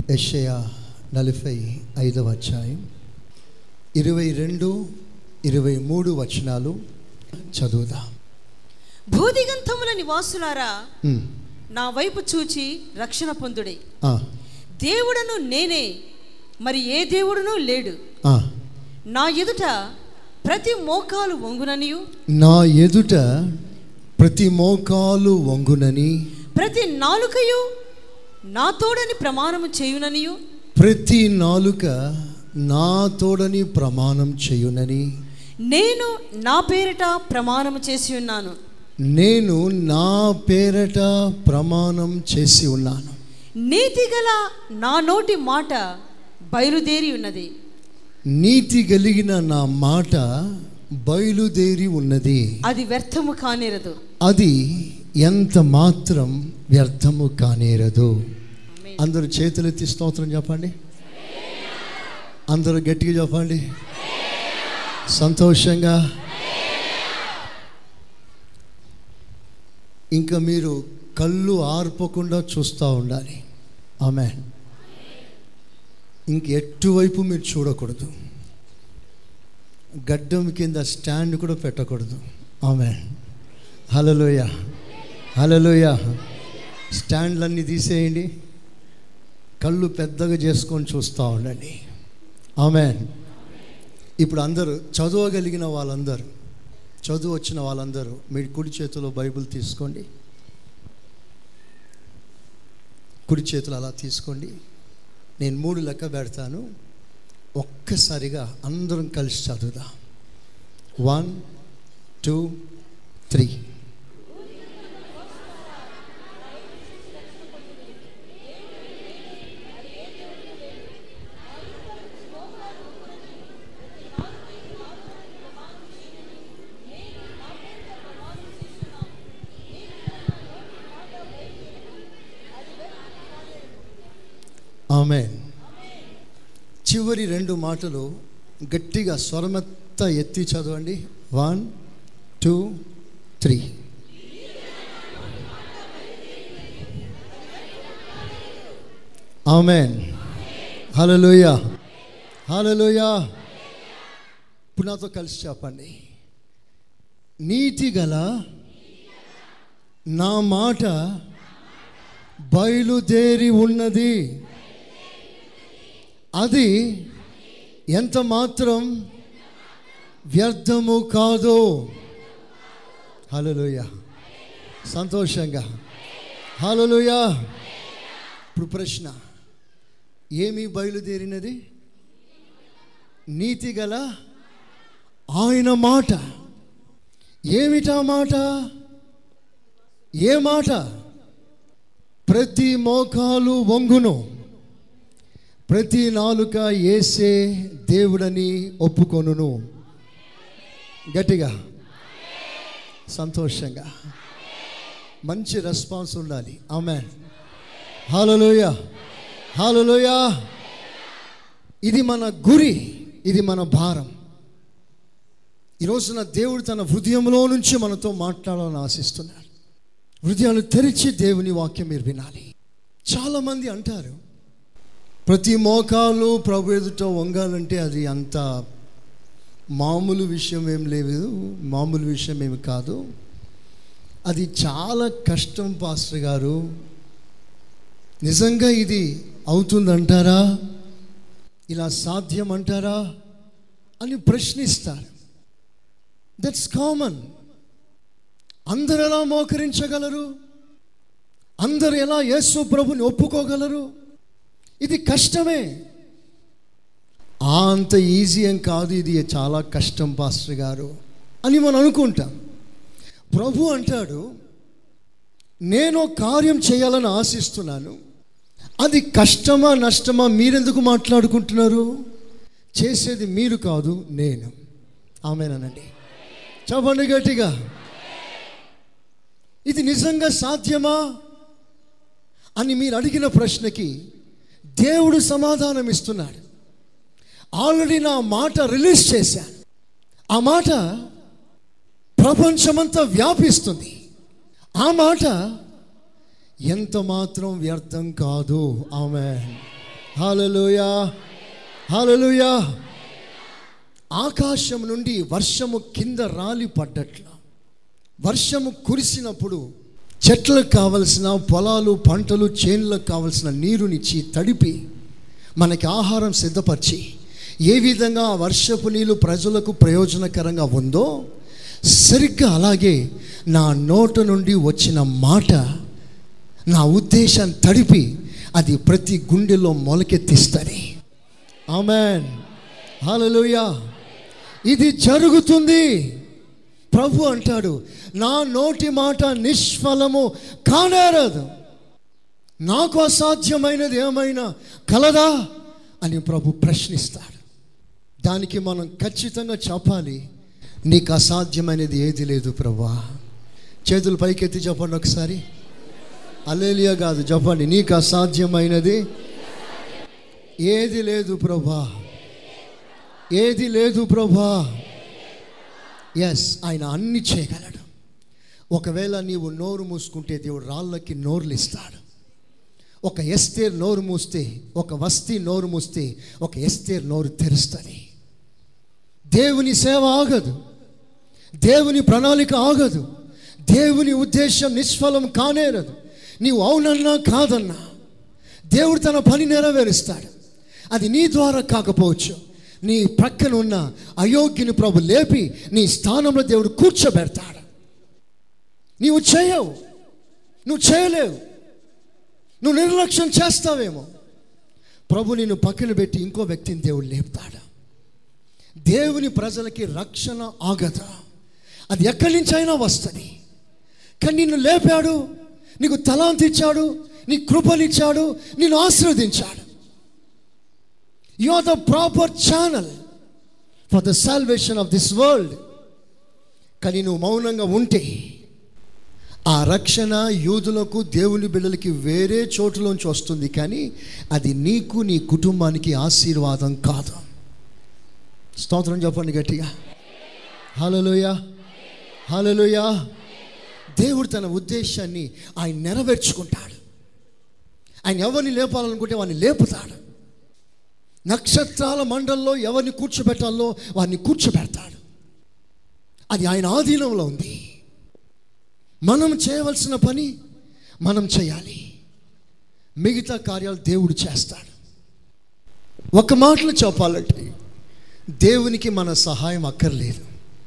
యెషయా నలభై ఐదవ అధ్యాయం ఇరవై రెండు ఇరవై మూడు వచనాలు చదువుదాం భూదిగంతముల నివాసులారా ఉమ్, నా వైపు చూచి రక్షణ పొందుడి ఆ, దేవుడను నేనే మరి ఏ దేవుడును లేడు ఆ. నా ఎదుట ప్రతి మోకాలు వంగుననియు నా ఎదుట ప్రతి మోకాలు వంగునని ప్రతి నాలుకయు నా తోడని ప్రమాణము చేయుననియు ప్రతి నాలుక నా తోడని ప్రమాణం చేయునని నేను నా పేరిట ప్రమాణము చేసి ఉన్నాను నేను నా పేరట ప్రమాణం చేసి ఉన్నాను నీతిగల నా నోటి మాట బయలుదేరి ఉన్నది నీతి కలిగిన నా మాట బయలుదేరి ఉన్నది అది వ్యర్థము కానేరదు అది ఎంత మాత్రం వ్యర్థము కానేరదు అందరూ చేతులెత్తి స్తోత్రం చెప్పండి అందరూ గట్టిగా చెప్పండి సంతోషంగా ఇంకా మీరు కళ్ళు ఆర్పకుండా చూస్తూ ఉండాలి ఆమె ఇంక ఎటువైపు మీరు చూడకూడదు గడ్డం కింద స్టాండ్ కూడా పెట్టకూడదు ఆమె హలలోయ హలలోయ స్టాండ్లన్నీ తీసేయండి కళ్ళు పెద్దగా చేసుకొని చూస్తూ ఉండండి ఆమె ఇప్పుడు అందరూ చదవగలిగిన వాళ్ళందరూ చదువు వచ్చిన వాళ్ళందరూ మీ కుడి చేతిలో బైబిల్ తీసుకోండి కుడి చేతులు అలా తీసుకోండి నేను మూడు లెక్క పెడతాను ఒక్కసారిగా అందరం కలిసి చదువుదాం వన్ టూ త్రీ ఆమె చివరి రెండు మాటలు గట్టిగా స్వరమెత్త ఎత్తి చదవండి వన్ టూ త్రీ ఆమెన్ హలలోయ హలలోయ ఇప్పుడు నాతో కలిసి చెప్పండి నీతి గల నా మాట బయలుదేరి ఉన్నది అది ఎంత మాత్రం వ్యర్థము కాదు హలోయ సంతోషంగా హలోయ ఇప్పుడు ప్రశ్న ఏమి బయలుదేరినది నీతి గల ఆయన మాట ఏమిటా మాట ఏ మాట ప్రతి మోకాలు వంగును ప్రతి నాలుక ఏసే దేవుడని ఒప్పుకొనును గట్టిగా సంతోషంగా మంచి రెస్పాన్స్ ఉండాలి ఆమె హాలలోయ హాలలోయ ఇది మన గురి ఇది మన భారం ఈ రోజున దేవుడు తన హృదయంలో నుంచి మనతో మాట్లాడాలని ఆశిస్తున్నాడు హృదయాలు తెరిచి దేవుని వాక్యం మీరు వినాలి చాలామంది అంటారు ప్రతి మోకాలు ప్రభు ఎదుట వంగాలంటే అది అంత మామూలు విషయం ఏం లేదు మామూలు విషయం ఏమి కాదు అది చాలా కష్టం పాస్టర్ గారు నిజంగా ఇది అవుతుందంటారా ఇలా సాధ్యం అంటారా అని ప్రశ్నిస్తారు దట్స్ కామన్ అందరు ఎలా మోకరించగలరు అందరు ఎలా యేసు ప్రభుని ఒప్పుకోగలరు ఇది కష్టమే ఆ అంత ఈజీ ఏం కాదు ఇది చాలా కష్టం పాస్టర్ గారు అని మనం అనుకుంటాం ప్రభు అంటాడు నేను కార్యం చేయాలని ఆశిస్తున్నాను అది కష్టమా నష్టమా మీరెందుకు మాట్లాడుకుంటున్నారు చేసేది మీరు కాదు నేను ఆమెనండి చెప్పండి గట్టిగా ఇది నిజంగా సాధ్యమా అని మీరు అడిగిన ప్రశ్నకి దేవుడు సమాధానం ఇస్తున్నాడు ఆల్రెడీ నా మాట రిలీజ్ చేశాను ఆ మాట ప్రపంచమంతా వ్యాపిస్తుంది ఆ మాట ఎంత మాత్రం వ్యర్థం కాదు ఆమె హాలలుయా హాలలుయా ఆకాశం నుండి వర్షము కింద రాలి పడ్డట్ల వర్షము కురిసినప్పుడు చెట్లకు కావలసిన పొలాలు పంటలు చేనులకు కావలసిన నీరునిచ్చి తడిపి మనకి ఆహారం సిద్ధపరిచి ఏ విధంగా ఆ వర్షపు నీళ్ళు ప్రజలకు ప్రయోజనకరంగా ఉందో సరిగ్గా అలాగే నా నోట నుండి వచ్చిన మాట నా ఉద్దేశాన్ని తడిపి అది ప్రతి గుండెలో మొలకెత్తిస్తుంది ఆమెన్ హల్లెలూయా ఇది జరుగుతుంది ప్రభు అంటాడు నా నోటి మాట నిష్ఫలము కానేరదు నాకు అసాధ్యమైనది ఏమైనా కలదా అని ప్రభు ప్రశ్నిస్తాడు దానికి మనం ఖచ్చితంగా చెప్పాలి నీకు అసాధ్యమైనది ఏది లేదు ప్రభా చేతులు పైకెత్తి చెప్పండి ఒకసారి అలేలియా కాదు చెప్పండి నీకు అసాధ్యమైనది ఏది లేదు ప్రభా ఏది లేదు ప్రభా ఎస్ ఆయన అన్ని చేయగలడు ఒకవేళ నీవు నోరు మూసుకుంటే దేవుడు రాళ్ళకి నోరులు ఇస్తాడు ఒక ఎస్తేర్ నోరు మూస్తే ఒక వస్తీ నోరు మూస్తే ఒక ఎస్తేర్ నోరు తెరుస్తుంది దేవుని సేవ ఆగదు దేవుని ప్రణాళిక ఆగదు దేవుని ఉద్దేశం నిష్ఫలం కానేరదు నీవు అవునన్నా కాదన్నా దేవుడు తన పని నెరవేరుస్తాడు అది నీ ద్వారా కాకపోవచ్చు నీ ప్రక్కన ఉన్న అయోగ్యుని ప్రభు లేపి నీ స్థానంలో దేవుడు కూర్చోబెడతాడు నీవు చేయవు నువ్వు చేయలేవు నువ్వు నిర్లక్ష్యం చేస్తావేమో ప్రభు నిన్ను పక్కన పెట్టి ఇంకో వ్యక్తిని దేవుడు లేపుతాడు దేవుని ప్రజలకి రక్షణ ఆగదు అది ఎక్కడి నుంచైనా వస్తుంది కానీ నిన్ను లేపాడు నీకు తలాంతి ఇచ్చాడు నీ కృపనిచ్చాడు నిన్ను ఆశీర్వదించాడు you are the proper channel for the salvation of this world కానీ నువ్వు మౌనంగా ఉంటే ఆ రక్షణ యూదులకు దేవుని బిడ్డలకి వేరే చోటులోంచి వస్తుంది కానీ అది నీకు నీ కుటుంబానికి ఆశీర్వాదం కాదు స్తోత్రం చెప్పండి గట్టిగా హలోయ హలోయ దేవుడు తన ఉద్దేశాన్ని ఆయన నెరవేర్చుకుంటాడు ఆయన ఎవరిని లేపాలనుకుంటే వాడిని లేపుతాడు నక్షత్రాల మండల్లో ఎవరిని కూర్చోబెట్టాలో వారిని కూర్చోబెడతాడు అది ఆయన ఆధీనంలో ఉంది మనం చేయవలసిన పని మనం చేయాలి మిగతా కార్యాలు దేవుడు చేస్తాడు ఒక మాటలో చెప్పాలంటే దేవునికి మన సహాయం అక్కర్లేదు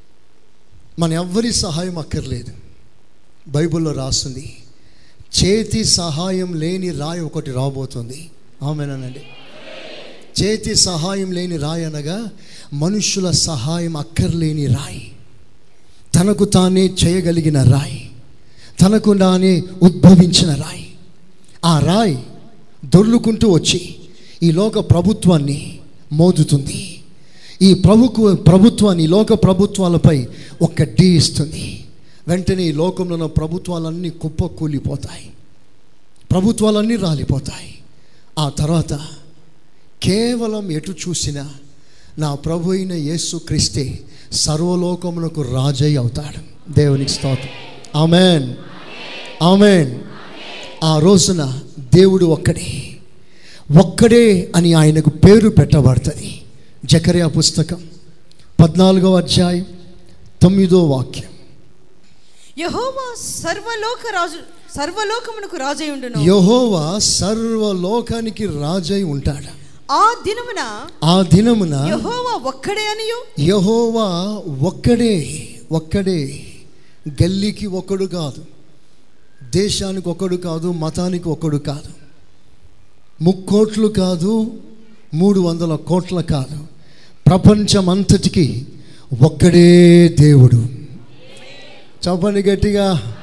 మన ఎవ్వరి సహాయం అక్కర్లేదు బైబిల్లో రాస్తుంది చేతి సహాయం లేని రాయి ఒకటి రాబోతుంది ఆమెనండి చేతి సహాయం లేని రాయి అనగా మనుషుల సహాయం అక్కర్లేని రాయి తనకు తానే చేయగలిగిన రాయి తనకు తానే ఉద్భవించిన రాయి ఆ రాయి దొర్లుకుంటూ వచ్చి ఈ లోక ప్రభుత్వాన్ని మోదుతుంది ఈ ప్రభుకు ప్రభుత్వాన్ని ఈ లోక ప్రభుత్వాలపై ఒక ఢీ ఇస్తుంది వెంటనే ఈ లోకంలో ఉన్న ప్రభుత్వాలన్నీ కుప్ప కూలిపోతాయి ప్రభుత్వాలన్నీ రాలిపోతాయి ఆ తర్వాత కేవలం ఎటు చూసినా నా ప్రభు అయిన యేసు క్రీస్తే సర్వలోకమునకు రాజై అవుతాడు దేవునికి స్తోత్రం ఆమెన్ ఆమెన్ ఆ రోజున దేవుడు ఒక్కడే ఒక్కడే అని ఆయనకు పేరు పెట్టబడుతుంది జకర్యా పుస్తకం పద్నాలుగవ అధ్యాయం తొమ్మిదో వాక్యం యహోవా సర్వలోక రాజు సర్వలోకమునకు రాజై ఉండును యహోవా సర్వలోకానికి రాజై ఉంటాడు ఆ దినమున ఆ దినమున యహోవా ఒక్కడే అనియు యహోవా ఒక్కడే ఒక్కడే గల్లీకి ఒకడు కాదు దేశానికి ఒకడు కాదు మతానికి ఒకడు కాదు ముక్కోట్లు కాదు మూడు వందల కోట్ల కాదు ప్రపంచమంతటికి ఒక్కడే దేవుడు చెప్పండి గట్టిగా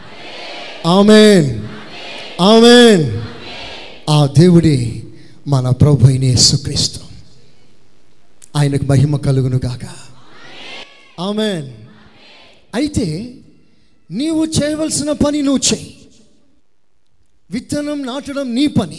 ఆమెన్ ఆమెన్ ఆ దేవుడే మన ప్రభు అయిన యేసుక్రీస్తు ఆయనకు మహిమ కలుగును గాక ఆమెన్ అయితే నీవు చేయవలసిన పని నువ్వు చేయి విత్తనం నాటడం నీ పని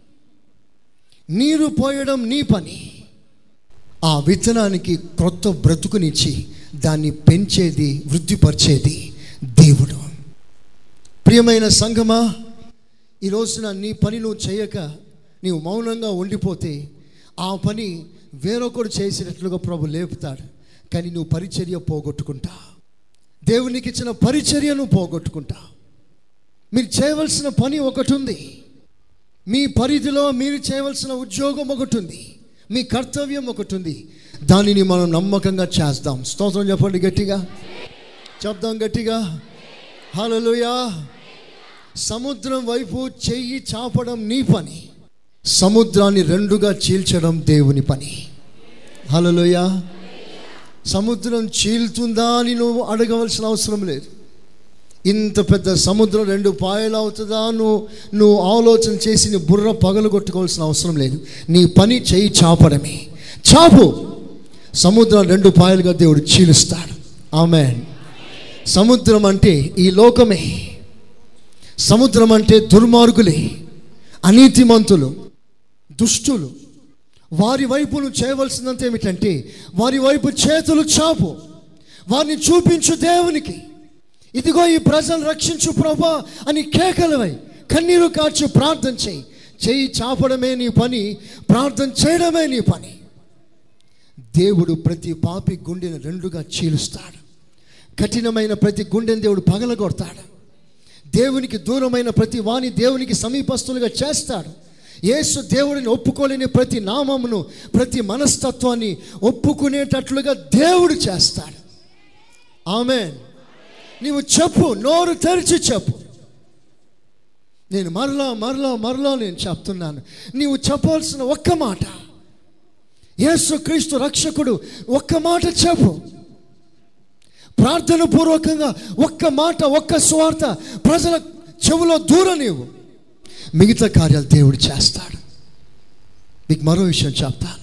నీరు పోయడం నీ పని ఆ విత్తనానికి క్రొత్త బ్రతుకునిచ్చి దాన్ని పెంచేది వృద్ధిపరిచేది దేవుడు ప్రియమైన సంఘమా ఈ రోజున నీ పని నువ్వు చేయక నీవు మౌనంగా ఉండిపోతే ఆ పని వేరొకడు చేసినట్లుగా ప్రభు లేపుతాడు కానీ నువ్వు పరిచర్య పోగొట్టుకుంటా దేవునికి ఇచ్చిన పరిచర్యను పోగొట్టుకుంటా మీరు చేయవలసిన పని ఒకటి ఉంది మీ పరిధిలో మీరు చేయవలసిన ఉద్యోగం ఒకటి ఉంది మీ కర్తవ్యం ఒకటి ఉంది దానిని మనం నమ్మకంగా చేద్దాం స్తోత్రం చెప్పండి గట్టిగా చెప్దాం గట్టిగా హల్లెలూయా సముద్రం వైపు చెయ్యి చాపడం నీ పని సముద్రాన్ని రెండుగా చీల్చడం దేవుని పని హల్లెలూయా సముద్రం చీల్తుందా అని నువ్వు అడగవలసిన అవసరం లేదు ఇంత పెద్ద సముద్రం రెండు పాయలు అవుతుందా నువ్వు నువ్వు ఆలోచన చేసి నీ బుర్ర పగలు కొట్టుకోవాల్సిన అవసరం లేదు నీ పని చేయి చాపడమే చాపు సముద్రం రెండు పాయలుగా దేవుడు చీలుస్తాడు ఆమె సముద్రం అంటే ఈ లోకమే సముద్రం అంటే దుర్మార్గులే అనీతిమంతులు దుష్టులు వారి వైపు నువ్వు చేయవలసినంత ఏమిటంటే వారి వైపు చేతులు చాపు వారిని చూపించు దేవునికి ఇదిగో ఈ ప్రజలు రక్షించు ప్రభా అని కేకలవై కన్నీరు కార్చి ప్రార్థన చేయి చేయి చాపడమే నీ పని ప్రార్థన చేయడమే నీ పని దేవుడు ప్రతి పాపి గుండెను రెండుగా చీలుస్తాడు కఠినమైన ప్రతి గుండెని దేవుడు పగలగొడతాడు దేవునికి దూరమైన ప్రతి వాణి దేవునికి సమీపస్తులుగా చేస్తాడు యేసు దేవుడిని ఒప్పుకోలేని ప్రతి నామమును ప్రతి మనస్తత్వాన్ని ఒప్పుకునేటట్లుగా దేవుడు చేస్తాడు ఆమె నీవు చెప్పు నోరు తెరిచి చెప్పు నేను మరలా మరలా మరలా నేను చెప్తున్నాను నీవు చెప్పాల్సిన ఒక్క మాట యేసు క్రీస్తు రక్షకుడు ఒక్క మాట చెప్పు ప్రార్థన పూర్వకంగా ఒక్క మాట ఒక్క స్వార్థ ప్రజల చెవులో దూర నీవు మిగతా కార్యాలు దేవుడు చేస్తాడు మీకు మరో విషయం చెప్తాను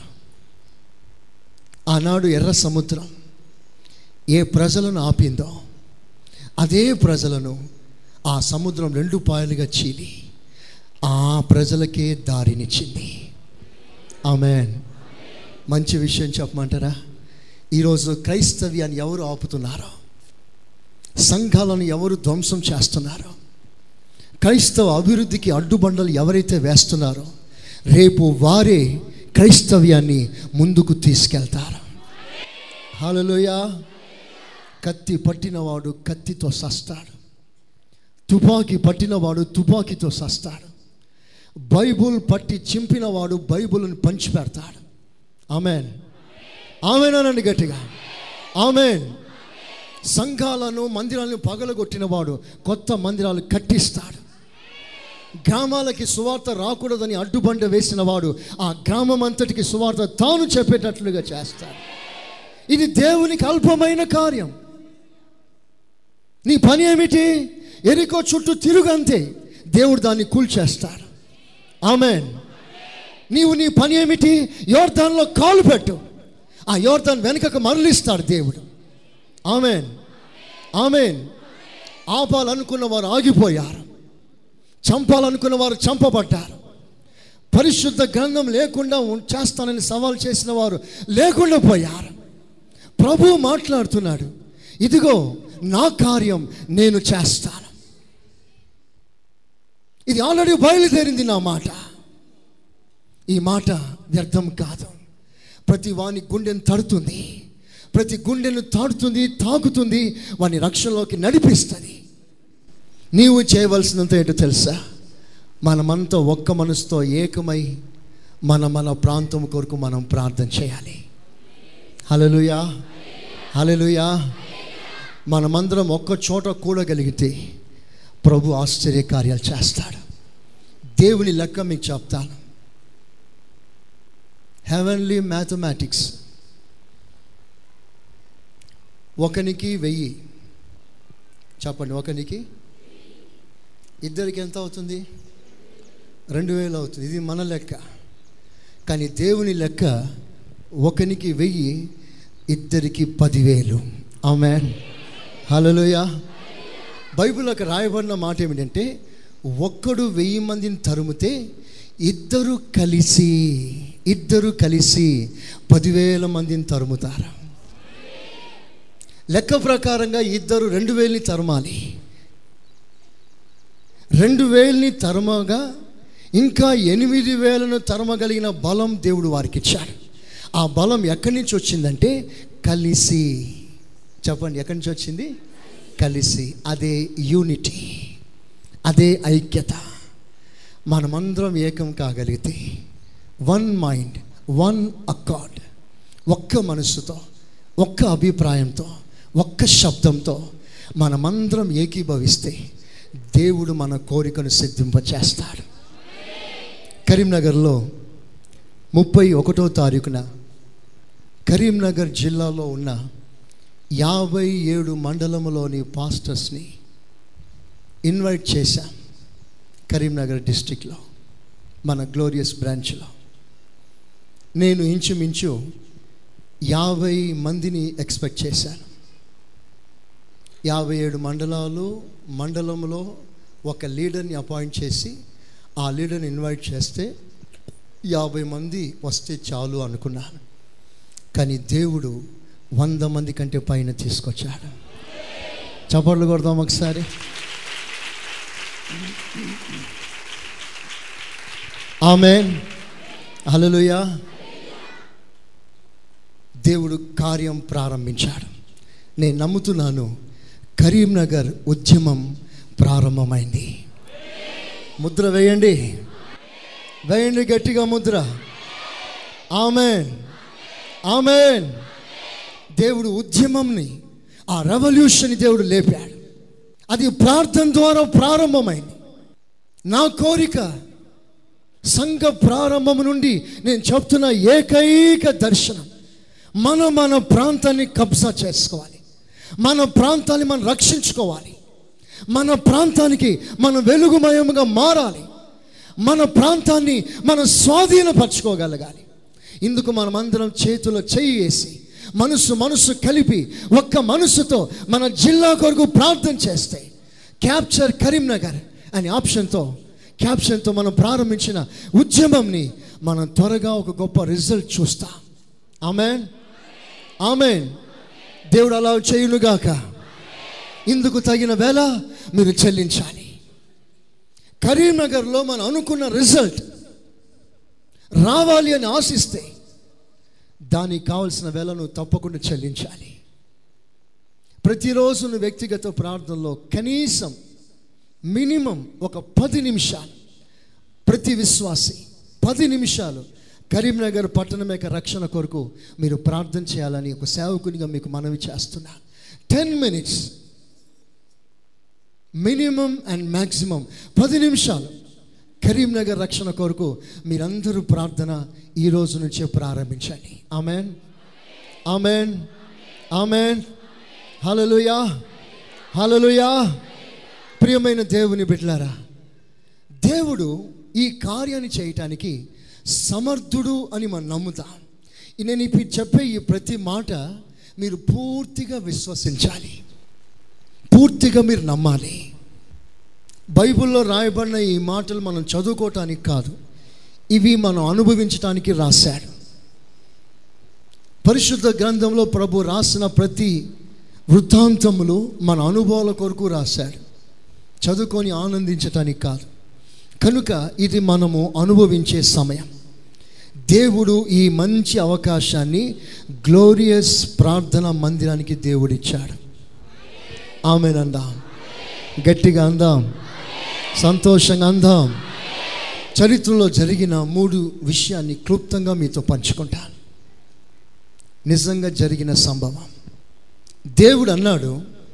ఆనాడు ఎర్ర సముద్రం ఏ ప్రజలను ఆపిందో అదే ప్రజలను ఆ సముద్రం రెండు పాయలుగా చీలి ఆ ప్రజలకే దారినిచ్చింది ఆమెన్ మంచి విషయం చెప్పమంటారా ఈరోజు క్రైస్తవ్యాన్ని ఎవరు ఆపుతున్నారో సంఘాలను ఎవరు ధ్వంసం చేస్తున్నారో క్రైస్తవ అభివృద్ధికి అడ్డుబండలు ఎవరైతే వేస్తున్నారో రేపు వారే క్రైస్తవ్యాన్ని ముందుకు తీసుకెళ్తారు హలోయ కత్తి పట్టినవాడు కత్తితో సస్తాడు తుపాకీ పట్టినవాడు తుపాకీతో సస్తాడు బైబుల్ పట్టి చింపినవాడు బైబుల్ని పంచిపెడతాడు ఆమెన్ ఆమెనానండి గట్టిగా ఆమెన్ సంఘాలను మందిరాలను పగలగొట్టినవాడు కొత్త మందిరాలు కట్టిస్తాడు గ్రామాలకి సువార్త రాకూడదని అడ్డుబండ వేసిన వాడు ఆ గ్రామం అంతటికి సువార్త తాను చెప్పేటట్లుగా చేస్తాడు ఇది దేవునికి అల్పమైన కార్యం నీ పని ఏమిటి ఎరికో చుట్టూ తిరుగంతే దేవుడు దాన్ని కూల్చేస్తాడు ఆమెన్ నీవు నీ పని ఏమిటి యోర్దాన్లో కాలు పెట్టు ఆ యోర్దాన్ వెనుకకు మరలిస్తాడు దేవుడు ఆమెన్ ఆమెన్ ఆపాలనుకున్న వారు ఆగిపోయారు చంపాలనుకున్న వారు చంపబడ్డారు పరిశుద్ధ గ్రంథం లేకుండా ఉం- చేస్తానని సవాల్ చేసిన వారు లేకుండా పోయారు ప్రభు మాట్లాడుతున్నాడు ఇదిగో నా కార్యం నేను చేస్తాను ఇది ఆల్రెడీ బయలుదేరింది నా మాట ఈ మాట వ్యర్థం కాదు ప్రతి వాని గుండెను తడుతుంది ప్రతి గుండెను తాడుతుంది తాకుతుంది వాని రక్షణలోకి నడిపిస్తుంది నీవు చేయవలసినంత ఏంటో తెలుసా మనమంతా ఒక్క మనసుతో ఏకమై మన మన ప్రాంతం కొరకు మనం ప్రార్థన చేయాలి హలలుయా హలలుయా మనమందరం ఒక్క చోట కూడగలిగితే ప్రభు ఆశ్చర్య కార్యాలు చేస్తాడు దేవుని లెక్క మీకు చెప్తాను హెవెన్లీ మ్యాథమెటిక్స్ ఒకనికి వెయ్యి చెప్పండి ఒకనికి ఇద్దరికి ఎంత అవుతుంది రెండు వేలు అవుతుంది ఇది మన లెక్క కానీ దేవుని లెక్క ఒకనికి వెయ్యి ఇద్దరికి పదివేలు ఆమె హలోయ బైబిల్లోకి రాయబడిన మాట ఏమిటంటే ఒక్కడు వెయ్యి మందిని తరుముతే ఇద్దరు కలిసి ఇద్దరు కలిసి పదివేల మందిని తరుముతారు లెక్క ప్రకారంగా ఇద్దరు రెండు వేలని తరమాలి రెండు వేలని తరమగా ఇంకా ఎనిమిది వేలను తరమగలిగిన బలం దేవుడు వారికి ఇచ్చాడు ఆ బలం ఎక్కడి నుంచి వచ్చిందంటే కలిసి చెప్పండి ఎక్కడి నుంచి వచ్చింది కలిసి అదే యూనిటీ అదే ఐక్యత మనమందరం ఏకం కాగలిగితే వన్ మైండ్ వన్ అకార్డ్ ఒక్క మనసుతో ఒక్క అభిప్రాయంతో ఒక్క శబ్దంతో మనమందరం ఏకీభవిస్తే దేవుడు మన కోరికను సిద్ధింపచేస్తాడు కరీంనగర్లో ముప్పై ఒకటో తారీఖున కరీంనగర్ జిల్లాలో ఉన్న యాభై ఏడు మండలంలోని పాస్టర్స్ని ఇన్వైట్ చేశాం కరీంనగర్ డిస్టిక్లో మన గ్లోరియస్ బ్రాంచ్లో నేను ఇంచుమించు యాభై మందిని ఎక్స్పెక్ట్ చేశాను యాభై ఏడు మండలాలు మండలంలో ఒక లీడర్ని అపాయింట్ చేసి ఆ లీడర్ని ఇన్వైట్ చేస్తే యాభై మంది వస్తే చాలు అనుకున్నాను కానీ దేవుడు వంద మంది కంటే పైన తీసుకొచ్చాడు చప్పట్లు కొడదాం ఒకసారి ఆమెన్ హల్లెలూయా దేవుడు కార్యం ప్రారంభించాడు నేను నమ్ముతున్నాను కరీంనగర్ ఉద్యమం ప్రారంభమైంది ముద్ర వేయండి వేయండి గట్టిగా ముద్ర ఆమెన్ ఆమెన్ దేవుడు ఉద్యమంని ఆ రెవల్యూషన్ దేవుడు లేపాడు అది ప్రార్థన ద్వారా ప్రారంభమైంది నా కోరిక సంఘ ప్రారంభం నుండి నేను చెప్తున్న ఏకైక దర్శనం మనం మన ప్రాంతాన్ని కబ్జా చేసుకోవాలి మన ప్రాంతాన్ని మనం రక్షించుకోవాలి మన ప్రాంతానికి మనం వెలుగుమయముగా మారాలి మన ప్రాంతాన్ని మనం స్వాధీనపరచుకోగలగాలి ఇందుకు మనమందరం చేతుల చేయి వేసి మనసు మనసు కలిపి ఒక్క మనసుతో మన జిల్లా కొరకు ప్రార్థన చేస్తే క్యాప్చర్ కరీంనగర్ అనే ఆప్షన్తో క్యాప్షన్తో మనం ప్రారంభించిన ఉద్యమంని మనం త్వరగా ఒక గొప్ప రిజల్ట్ చూస్తాం ఆమెన్ ఆమెన్ దేవుడు అలా చేయునుగాక ఇందుకు తగిన వేళ మీరు చెల్లించాలి కరీంనగర్లో మనం అనుకున్న రిజల్ట్ రావాలి అని ఆశిస్తే దానికి కావలసిన వేళ నువ్వు తప్పకుండా చెల్లించాలి ప్రతిరోజు నువ్వు వ్యక్తిగత ప్రార్థనలో కనీసం మినిమం ఒక పది నిమిషాలు ప్రతి విశ్వాసి పది నిమిషాలు కరీంనగర్ పట్టణం యొక్క రక్షణ కొరకు మీరు ప్రార్థన చేయాలని ఒక సేవకునిగా మీకు మనవి చేస్తున్నా ten minutes minimum and maximum పది నిమిషాలు కరీంనగర్ రక్షణ కొరకు మీరందరూ ప్రార్థన ఈ రోజు నుంచే ప్రారంభించండి amen amen amen hallelujah hallelujah ప్రియమైన దేవుని బిడ్డలారా దేవుడు ఈ కార్యాన్ని చేయటానికి సమర్థుడు అని మనం నమ్ముతాం నేను ఇప్పుడు చెప్పే ఈ ప్రతి మాట మీరు పూర్తిగా విశ్వసించాలి పూర్తిగా మీరు నమ్మాలి బైబిల్లో రాయబడిన ఈ మాటలు మనం చదువుకోవటానికి కాదు ఇవి మనం అనుభవించటానికి రాశాడు పరిశుద్ధ గ్రంథంలో ప్రభు రాసిన ప్రతి వృత్తాంతములు మన అనుభవాల కొరకు రాశాడు చదువుకొని ఆనందించటానికి కాదు కనుక ఇది మనము అనుభవించే సమయం దేవుడు ఈ మంచి అవకాశాన్ని గ్లోరియస్ ప్రార్థన మందిరానికి దేవుడిచ్చాడు ఆమెను అందాం గట్టిగా అందాం సంతోషంగా అందాం చరిత్రలో జరిగిన మూడు విషయాన్ని క్లుప్తంగా మీతో పంచుకుంటాను నిజంగా జరిగిన సంభవం దేవుడు అన్నాడు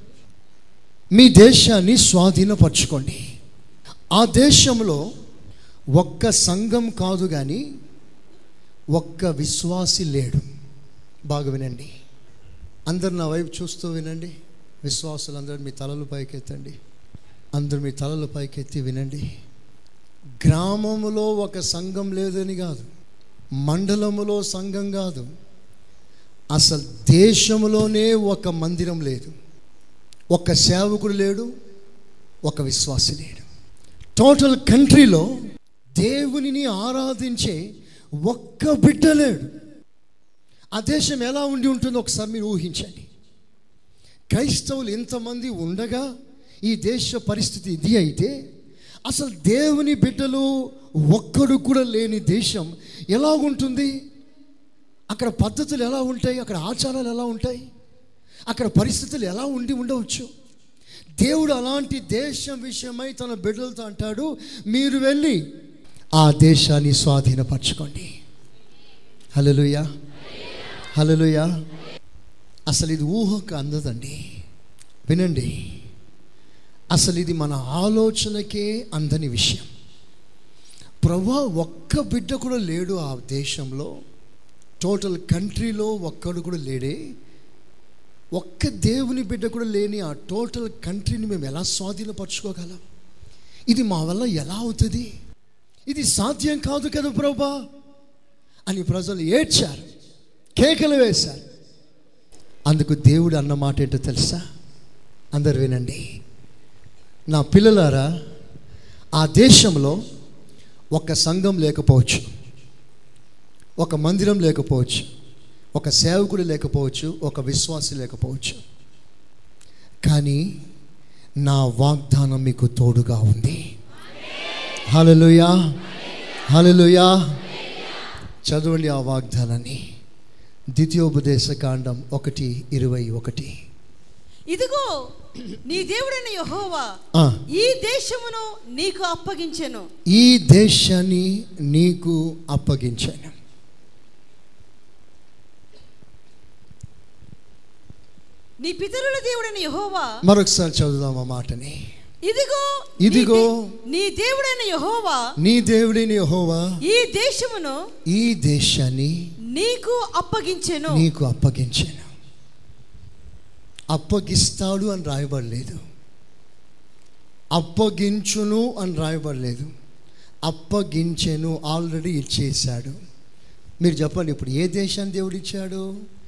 మీ దేశాన్ని స్వాధీనపరచుకోండి ఆ దేశంలో ఒక్క సంఘం కాదు కానీ ఒక్క విశ్వాసి లేడు బాగా వినండి అందరు నా వైపు చూస్తూ వినండి విశ్వాసులు అందరూ మీ తలలు పైకెత్తండి అందరూ మీ తలలు పైకెత్తి వినండి గ్రామములో ఒక సంఘం లేదని కాదు మండలములో సంఘం కాదు అసలు దేశంలోనే ఒక మందిరం లేదు ఒక సేవకుడు లేడు ఒక విశ్వాసి లేడు టోటల్ కంట్రీలో దేవునిని ఆరాధించే ఒక్క బిడ్డ లేడు ఆ దేశం ఎలా ఉండి ఉంటుందో ఒకసారి మీరు ఊహించండి క్రైస్తవులు ఇంతమంది ఉండగా ఈ దేశ పరిస్థితి ఇది అయితే అసలు దేవుని బిడ్డలు ఒక్కడు కూడా లేని దేశం ఎలా ఉంటుంది అక్కడ పద్ధతులు ఎలా ఉంటాయి అక్కడ ఆచారాలు ఎలా ఉంటాయి అక్కడ పరిస్థితులు ఎలా ఉండి ఉండవచ్చు దేవుడు అలాంటి దేశం విషయమై తన బిడ్డలతో అంటాడు మీరు వెళ్ళి ఆ దేశాన్ని స్వాధీనపరచుకోండి హలలుయా హలలుయా అసలు ఇది ఊహకు అందదండి వినండి అసలు ఇది మన ఆలోచనకే అందని విషయం ప్రభా ఒక్క బిడ్డ కూడా లేడు ఆ దేశంలో టోటల్ కంట్రీలో ఒక్కడు కూడా లేడే ఒక్క దేవుని బిడ్డ కూడా లేని ఆ టోటల్ కంట్రీని మేము ఎలా స్వాధీనపరచుకోగలం ఇది మా వల్ల ఎలా అవుతుంది ఇది సాధ్యం కాదు కదా ప్రభా అని ప్రజలు ఏడ్చారు కేకలు వేశారు అందుకు దేవుడు అన్న మాట ఏంటో తెలుసా అందరు వినండి నా పిల్లలారా ఆ దేశంలో ఒక సంఘం లేకపోవచ్చు ఒక మందిరం లేకపోవచ్చు ఒక సేవకుడు లేకపోవచ్చు ఒక విశ్వాసి లేకపోవచ్చు కానీ నా వాగ్దానం మీకు తోడుగా ఉంది హలలుయా హలలుయా చదవండి ఆ వాగ్దానాన్ని ద్వితీయోపదేశ కాండం ఒకటి ఇరవై ఒకటి ఇదిగో నీ దేవుడైన యెహోవా ఆ, ఈ దేశమును నీకు అప్పగించెను ఈ దేశాన్ని నీకు అప్పగించాను నీ పితరుల దేవుడైన యెహోవా మరొకసారి చదువుదాం ఆ మాటని ఇదిగో ఇదిగో నీ దేవుడైన యెహోవా నీ దేవుడిని యెహోవా ఈ దేశమును ఈ దేశాన్ని నీకు అప్పగించెను నీకు అప్పగించాను అప్పగిస్తాడు అని రాయబడలేదు అప్పగించును అని రాయబడలేదు అప్పగించెను ఆల్రెడీ ఇచ్చేశాడు మీరు చెప్పండి ఇప్పుడు ఏ దేశాన్ని దేవుడు ఇచ్చాడు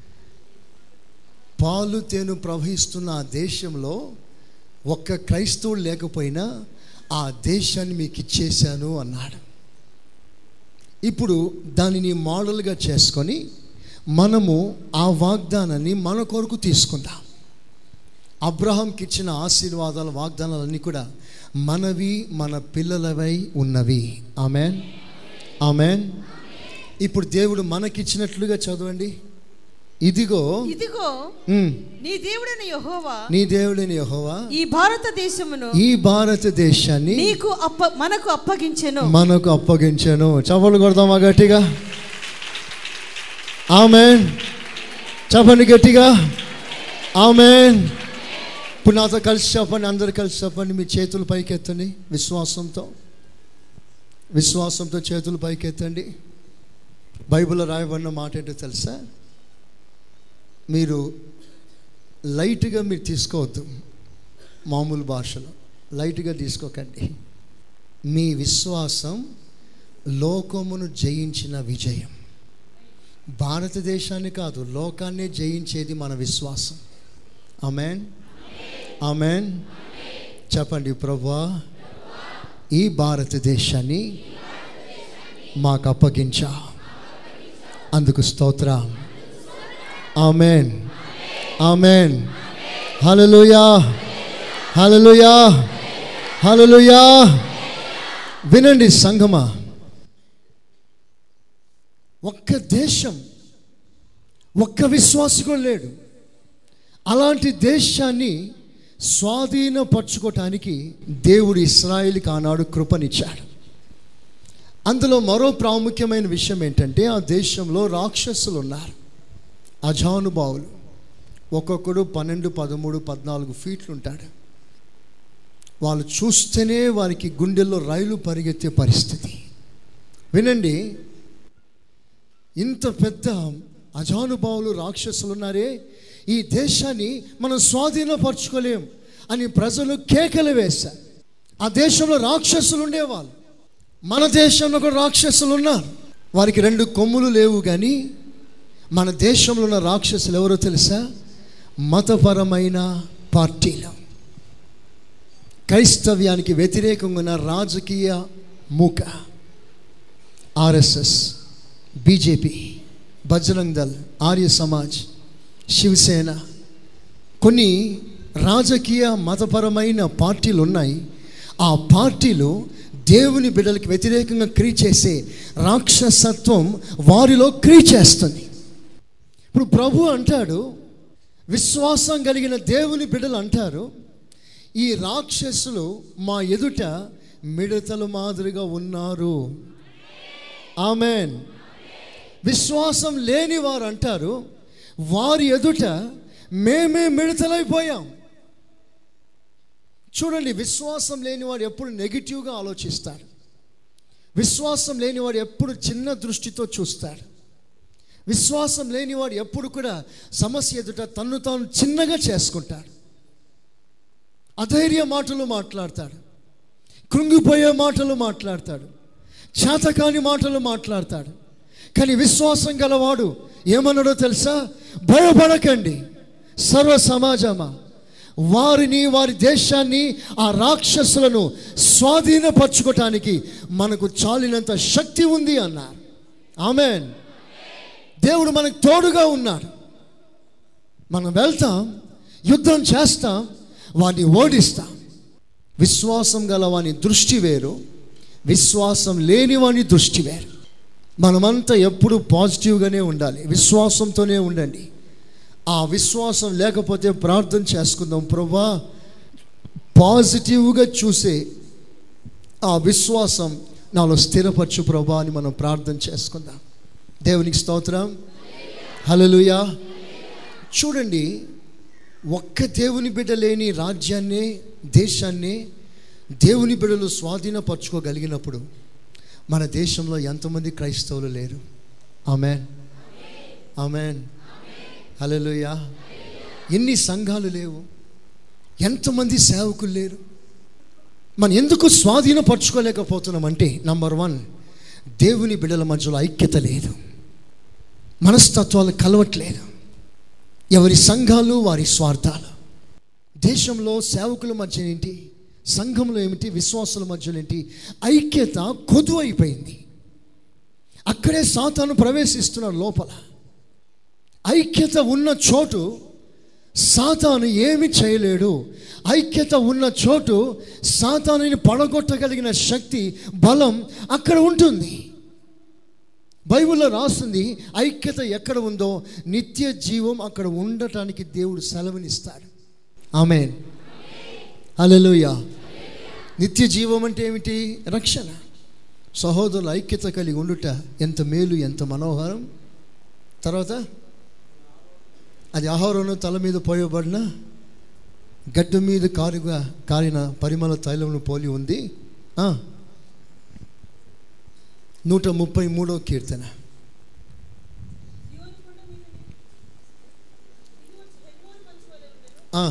పాలు తేను ప్రవహిస్తున్న ఆ దేశంలో ఒక్క క్రైస్తవుడు లేకపోయినా ఆ దేశాన్ని మీకు ఇచ్చేశాను అన్నాడు ఇప్పుడు దానిని మోడల్గా చేసుకొని మనము ఆ వాగ్దానాన్ని మన కొరకు తీసుకుందాం అబ్రహాంకి ఇచ్చిన ఆశీర్వాదాల వాగ్దానాలన్నీ కూడా మనవి మన పిల్లలవై ఉన్నవి ఆమెన్ ఆమెన్ ఇప్పుడు దేవుడు మనకిచ్చినట్లుగా చదవండి ఇదిగో ఇదిగో ఉమ్, నీ దేవుడైన యెహోవా నీ దేవుడిని యెహోవా ఈ భారతదేశమును ఈ భారతదేశాన్ని నీకు అప్ప మనకు అప్పగించెను మనకు అప్పగించాను చపలు కొడదామా గట్టిగా ఆమెన్ చెప్పండి గట్టిగా ఆమెన్ ఇప్పుడు నాతో కలిసి చెప్పండి అందరు కలిసి చెప్పండి మీ చేతులు పైకి ఎత్తండి విశ్వాసంతో విశ్వాసంతో చేతులు పైకి ఎత్తండి బైబిల్లో రాయబడిన మాట ఏంటో తెలుసా మీరు లైట్గా మీరు తీసుకోవద్దు మామూలు భాషలో లైట్గా తీసుకోకండి మీ విశ్వాసం లోకమును జయించిన విజయం భారతదేశాన్ని కాదు లోకాన్నే జయించేది మన విశ్వాసం ఆమెన్ ఆమెన్ చెప్పండి ప్రభా ఈ భారతదేశాన్ని మాకు అప్పగించా అందుకు స్తోత్రం ఆమెన్ ఆమెన్ హల్లెలూయా హల్లెలూయా హల్లెలూయా వినండి సంగమా ఒక్క దేశం ఒక్క విశ్వాసి కూడా లేడు అలాంటి దేశాన్ని స్వాధీనపరచుకోవటానికి దేవుడు ఇస్రాయిల్కి ఆనాడు కృపనిచ్చాడు అందులో మరో ప్రాముఖ్యమైన విషయం ఏంటంటే ఆ దేశంలో రాక్షసులు ఉన్నారు అజానుభావులు ఒక్కొక్కడు పన్నెండు పదమూడు పద్నాలుగు ఫీట్లు ఉంటాడు వాళ్ళు చూస్తేనే వారికి గుండెల్లో రైలు పరిగెత్తే పరిస్థితి వినండి ఇంత పెద్ద అజానుభావులు రాక్షసులు ఉన్నారే ఈ దేశాన్ని మనం స్వాధీనపరచుకోలేం అని ప్రజలు కేకలు వేశారు ఆ దేశంలో రాక్షసులు ఉండేవాళ్ళు మన దేశంలో కూడా రాక్షసులు ఉన్నారు వారికి రెండు కొమ్ములు లేవు కానీ మన దేశంలో ఉన్న రాక్షసులు ఎవరో తెలుసా మతపరమైన పార్టీలు క్రైస్తవ్యానికి వ్యతిరేకంగా ఉన్న రాజకీయ మూక ఆర్ఎస్ఎస్ బీజేపీ బజరంగ్ దల్ ఆర్య సమాజ్ శివసేన కొన్ని రాజకీయ మతపరమైన పార్టీలు ఉన్నాయి ఆ పార్టీలు దేవుని బిడ్డలకి వ్యతిరేకంగా క్రియ చేసే రాక్షసత్వం వారిలో క్రియ చేస్తుంది ఇప్పుడు ప్రభు అంటాడు విశ్వాసం కలిగిన దేవుని బిడ్డలు అంటారు ఈ రాక్షసులు మా ఎదుట మిడతలు మాదిరిగా ఉన్నారు ఆమెన్ విశ్వాసం లేని వారు అంటారు వారి ఎదుట మేమే మిడతలైపోయాం చూడండి విశ్వాసం లేనివాడు ఎప్పుడు నెగిటివ్గా ఆలోచిస్తాడు విశ్వాసం లేనివాడు ఎప్పుడు చిన్న దృష్టితో చూస్తాడు విశ్వాసం లేనివాడు ఎప్పుడు కూడా సమస్య ఎదుట తన్ను తాను చిన్నగా చేసుకుంటాడు అధైర్య మాటలు మాట్లాడతాడు కృంగిపోయే మాటలు మాట్లాడతాడు చేతకాని మాటలు మాట్లాడతాడు కానీ విశ్వాసం గలవాడు ఏమన్నాడో తెలుసా భయపడకండి సర్వ సమాజమా వారిని వారి దేశాన్ని ఆ రాక్షసులను స్వాధీనపరచుకోవటానికి మనకు చాలినంత శక్తి ఉంది అన్నారు ఆమెన్ దేవుడు మనకు తోడుగా ఉన్నాడు మనం వెళ్తాం యుద్ధం చేస్తాం వాడిని ఓడిస్తాం విశ్వాసం గల వాని దృష్టి వేరు విశ్వాసం లేని వాని దృష్టి వేరు మనమంతా ఎప్పుడు పాజిటివ్గానే ఉండాలి విశ్వాసంతోనే ఉండండి ఆ విశ్వాసం లేకపోతే ప్రార్థన చేసుకుందాం ప్రభా పాజిటివ్గా చూసే ఆ విశ్వాసం నాలో స్థిరపరచు ప్రభా అని మనం ప్రార్థన చేసుకుందాం దేవునికి స్తోత్రం హల్లెలూయా చూడండి ఒక్క దేవుని బిడ్డ లేని రాజ్యాన్ని దేశాన్ని దేవుని బిడ్డలు స్వాధీనపరచుకోగలిగినప్పుడు మన దేశంలో ఎంతమంది క్రైస్తవులు లేరు ఆమెన్ ఆమెన్ హల్లెలూయా ఎన్ని సంఘాలు లేవు ఎంతమంది సేవకులు లేరు మనం ఎందుకు స్వాధీనపరచుకోలేకపోతున్నామంటే నంబర్ వన్ దేవుని బిడ్డల మధ్యలో ఐక్యత లేదు మనస్తత్వాలు కలవట్లేదు ఎవరి సంఘాలు వారి స్వార్థాలు దేశంలో సేవకుల మధ్య ఏంటి సంఘంలో ఏమిటి విశ్వాసుల మధ్యలో ఏంటి ఐక్యత కొద్దు అయిపోయింది అక్కడే సాతాను ప్రవేశిస్తున్నాడు లోపల ఐక్యత ఉన్న చోటు సాతాను ఏమి చేయలేడు ఐక్యత ఉన్న చోటు సాతానుని పడగొట్టగలిగిన శక్తి బలం అక్కడ ఉంటుంది బైబిల్లో రాస్తుంది ఐక్యత ఎక్కడ ఉందో నిత్య జీవం అక్కడ ఉండటానికి దేవుడు సెలవునిస్తాడు ఆమె అలెలుయ నిత్య జీవం అంటే ఏమిటి రక్షణ సహోదరుల ఐక్యత కలిగి ఉండుట ఎంత మేలు ఎంత మనోహరం తర్వాత అది ఆహారం తల మీద పోయబడిన గడ్డ మీద కారుగా కారిన పరిమళ తైలమును పోలి ఉంది ఆ. నూట ముప్పై మూడో కీర్తన ఆ.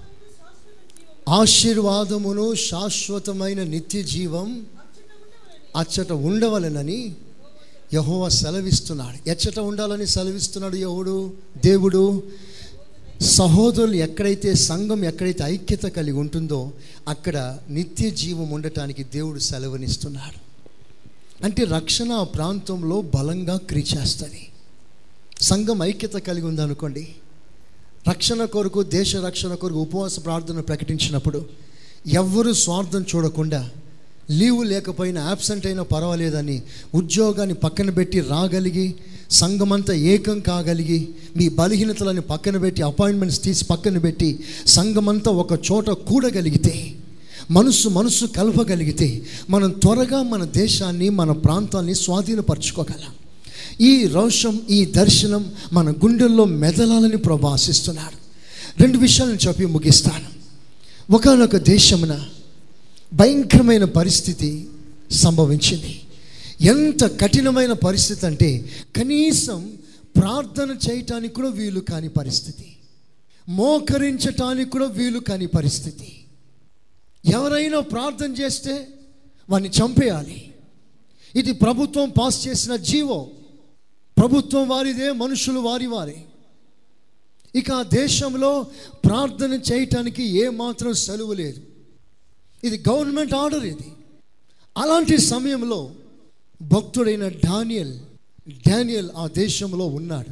ఆశీర్వాదమును శాశ్వతమైన నిత్య జీవం అచ్చట ఉండవలెనని యహోవా సెలవిస్తున్నాడు ఎచ్చట ఉండాలని సెలవిస్తున్నాడు యహోడు దేవుడు సహోదరులు ఎక్కడైతే సంఘం ఎక్కడైతే ఐక్యత కలిగి ఉంటుందో అక్కడ నిత్య జీవం ఉండటానికి దేవుడు సెలవునిస్తున్నాడు అంటే రక్షణ ఆ ప్రాంతంలో బలంగా క్రియ చేస్తుంది సంఘం ఐక్యత కలిగి ఉందనుకోండి రక్షణ కొరకు దేశ రక్షణ కొరకు ఉపవాస ప్రార్థన ప్రకటించినప్పుడు ఎవ్వరూ స్వార్థం చూడకుండా లీవ్ లేకపోయినా యాబ్సెంట్ అయినా పర్వాలేదని ఉద్యోగాన్ని పక్కన పెట్టి రాగలిగి సంఘమంతా ఏకం కాగలిగి మీ బలహీనతలని పక్కన పెట్టి అపాయింట్మెంట్స్ తీసి పక్కన పెట్టి సంఘమంతా ఒక చోట కూడగలిగితే మనసు మనసు కలపగలిగితే మనం త్వరగా మన దేశాన్ని మన ప్రాంతాన్ని స్వాధీనపరచుకోగలం ఈ రోషం ఈ దర్శనం మన గుండెల్లో మెదలాలని ప్రభాసిస్తున్నాడు రెండు విషయాలను చెప్పి ముగిస్తాను ఒకనొక దేశమున భయంకరమైన పరిస్థితి సంభవించింది ఎంత కఠినమైన పరిస్థితి అంటే కనీసం ప్రార్థన చేయటానికి కూడా వీలు కాని పరిస్థితి మోకరించటానికి కూడా వీలు కాని పరిస్థితి ఎవరైనా ప్రార్థన చేస్తే వాడిని చంపేయాలి ఇది ప్రభుత్వం పాస్ చేసిన జీవో ప్రభుత్వం వారిదే మనుషులు వారి వారే ఇక ఆ దేశంలో ప్రార్థన చేయటానికి ఏమాత్రం సెలవు లేదు ఇది గవర్నమెంట్ ఆర్డర్ ఇది అలాంటి సమయంలో భక్తుడైన డానియల్ డానియల్ ఆ దేశంలో ఉన్నాడు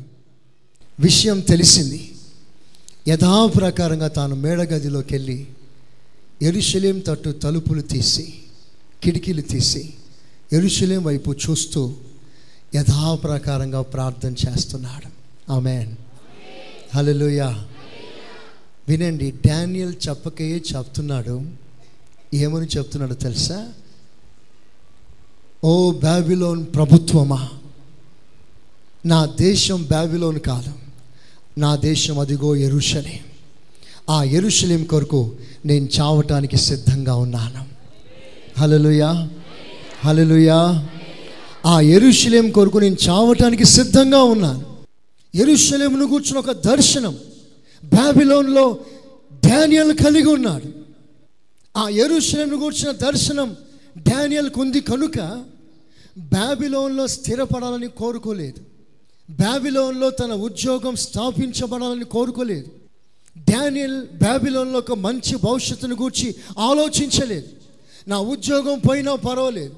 విషయం తెలిసింది యథాప్రకారంగా తాను మేడగదిలోకి వెళ్ళి ఎరుషలేం తట్టు తలుపులు తీసి కిటికీలు తీసి ఎరుషలేం వైపు చూస్తూ యథాప్రకారంగా ప్రార్థన చేస్తున్నాడు ఆమెన్ హల్లెలూయా వినండి డానియల్ చెప్పకే చెప్తున్నాడు ఏమని చెప్తున్నాడో తెలుసా ఓ బాబిలోన్ ప్రభుత్వమా నా దేశం బాబిలోన్ కాదు నా దేశం అదిగో ఎరుషలే ఆ ఎరుషలేం కొరకు నేను చావటానికి సిద్ధంగా ఉన్నాను హలలుయా హలలుయా ఆ ఎరుషలేం కొరకు నేను చావటానికి సిద్ధంగా ఉన్నాను ఎరుషలేమును కూర్చుని ఒక దర్శనం బాబిలోన్లో డానియల్ కలిగి ఉన్నాడు ఆ ఎరుషలేమును కూర్చున్న దర్శనం డానియల్కు ఉంది కనుక బాబిలోన్లో స్థిరపడాలని కోరుకోలేదు బాబిలోన్లో తన ఉద్యోగం స్థాపించబడాలని కోరుకోలేదు డానియల్ బాబిలోన్లో ఒక మంచి భవిష్యత్తును గూర్చి ఆలోచించలేదు నా ఉద్యోగం పోయినా పర్వాలేదు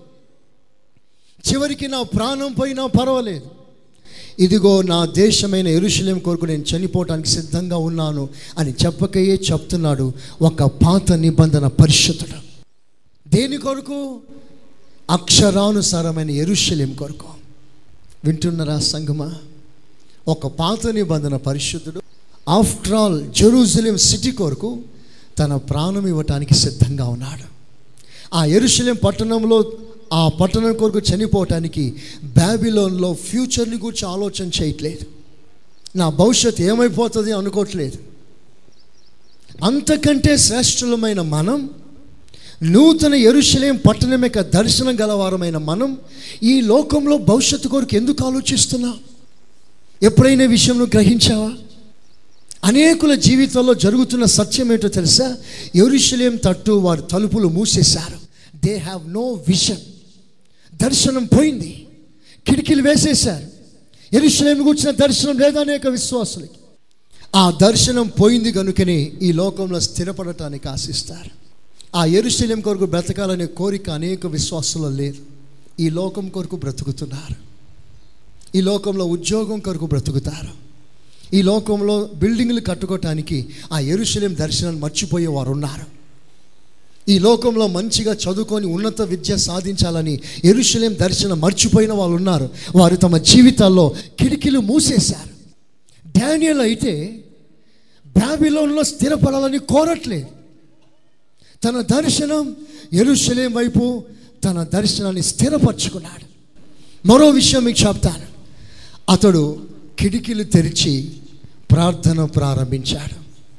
చివరికి నా ప్రాణం పోయినా పర్వాలేదు ఇదిగో నా దేశమైన ఎరుషలేం కొరకు నేను చనిపోవటానికి సిద్ధంగా ఉన్నాను అని చెప్పకయే చెప్తున్నాడు ఒక పాత నిబంధన పరిశుద్ధుడు దేని కొరకు అక్షరానుసారమైన ఎరుషలేం కొరకు వింటున్నారా సంగమా ఒక పాత నిబంధన పరిశుద్ధుడు ఆఫ్టర్ ఆల్ జెరూసలేం సిటీ కొరకు తన ప్రాణం ఇవ్వటానికి సిద్ధంగా ఉన్నాడు ఆ ఎరుషలేం పట్టణంలో ఆ పట్టణం కొరకు చనిపోవటానికి బ్యాబిలోన్లో ఫ్యూచర్ని గురించి ఆలోచన చేయట్లేదు నా భవిష్యత్ ఏమైపోతుంది అనుకోవట్లేదు అంతకంటే శ్రేష్ఠులమైన మనం నూతన ఎరుషలేం పట్టణం యొక్క దర్శనం గలవారమైన మనం ఈ లోకంలో భవిష్యత్తు కొరకు ఎందుకు ఆలోచిస్తున్నా ఎప్పుడైనా ఈ విషయం నువ్వు గ్రహించావా అనేకుల జీవితంలో జరుగుతున్న సత్యం ఏంటో తెలుసా ఎరుషలేం తట్టు వారు తలుపులు మూసేశారు దే హ్యావ్ నో విజన్ దర్శనం పోయింది కిటికీలు వేసేశారు ఎరుషలేం కూర్చున్న దర్శనం లేదా అనేక విశ్వాసులకి ఆ దర్శనం పోయింది కనుకనే ఈ లోకంలో స్థిరపడటానికి ఆశిస్తారు ఆ ఎరుశల్యం కొరకు బ్రతకాలనే కోరిక అనేక విశ్వాసంలో లేదు ఈ లోకం కొరకు బ్రతుకుతున్నారు ఈ లోకంలో ఉద్యోగం కొరకు బ్రతుకుతారు ఈ లోకంలో బిల్డింగ్లు కట్టుకోవటానికి ఆ ఎరుశలేం దర్శనాన్ని మర్చిపోయే వారు ఉన్నారు ఈ లోకంలో మంచిగా చదువుకొని ఉన్నత విద్య సాధించాలని ఎరుశలేం దర్శనం మర్చిపోయిన వాళ్ళు ఉన్నారు వారు తమ జీవితాల్లో కిటికీలు మూసేశారు డానియల్ అయితే బాబిలోన్లో స్థిరపడాలని కోరట్లేదు తన దర్శనం ఎరుషలేం వైపు తన దర్శనాన్ని స్థిరపరచుకున్నాడు మరో విషయం మీకు చెప్తాను అతడు కిటికీలు తెరిచి ప్రార్థన ప్రారంభించాడు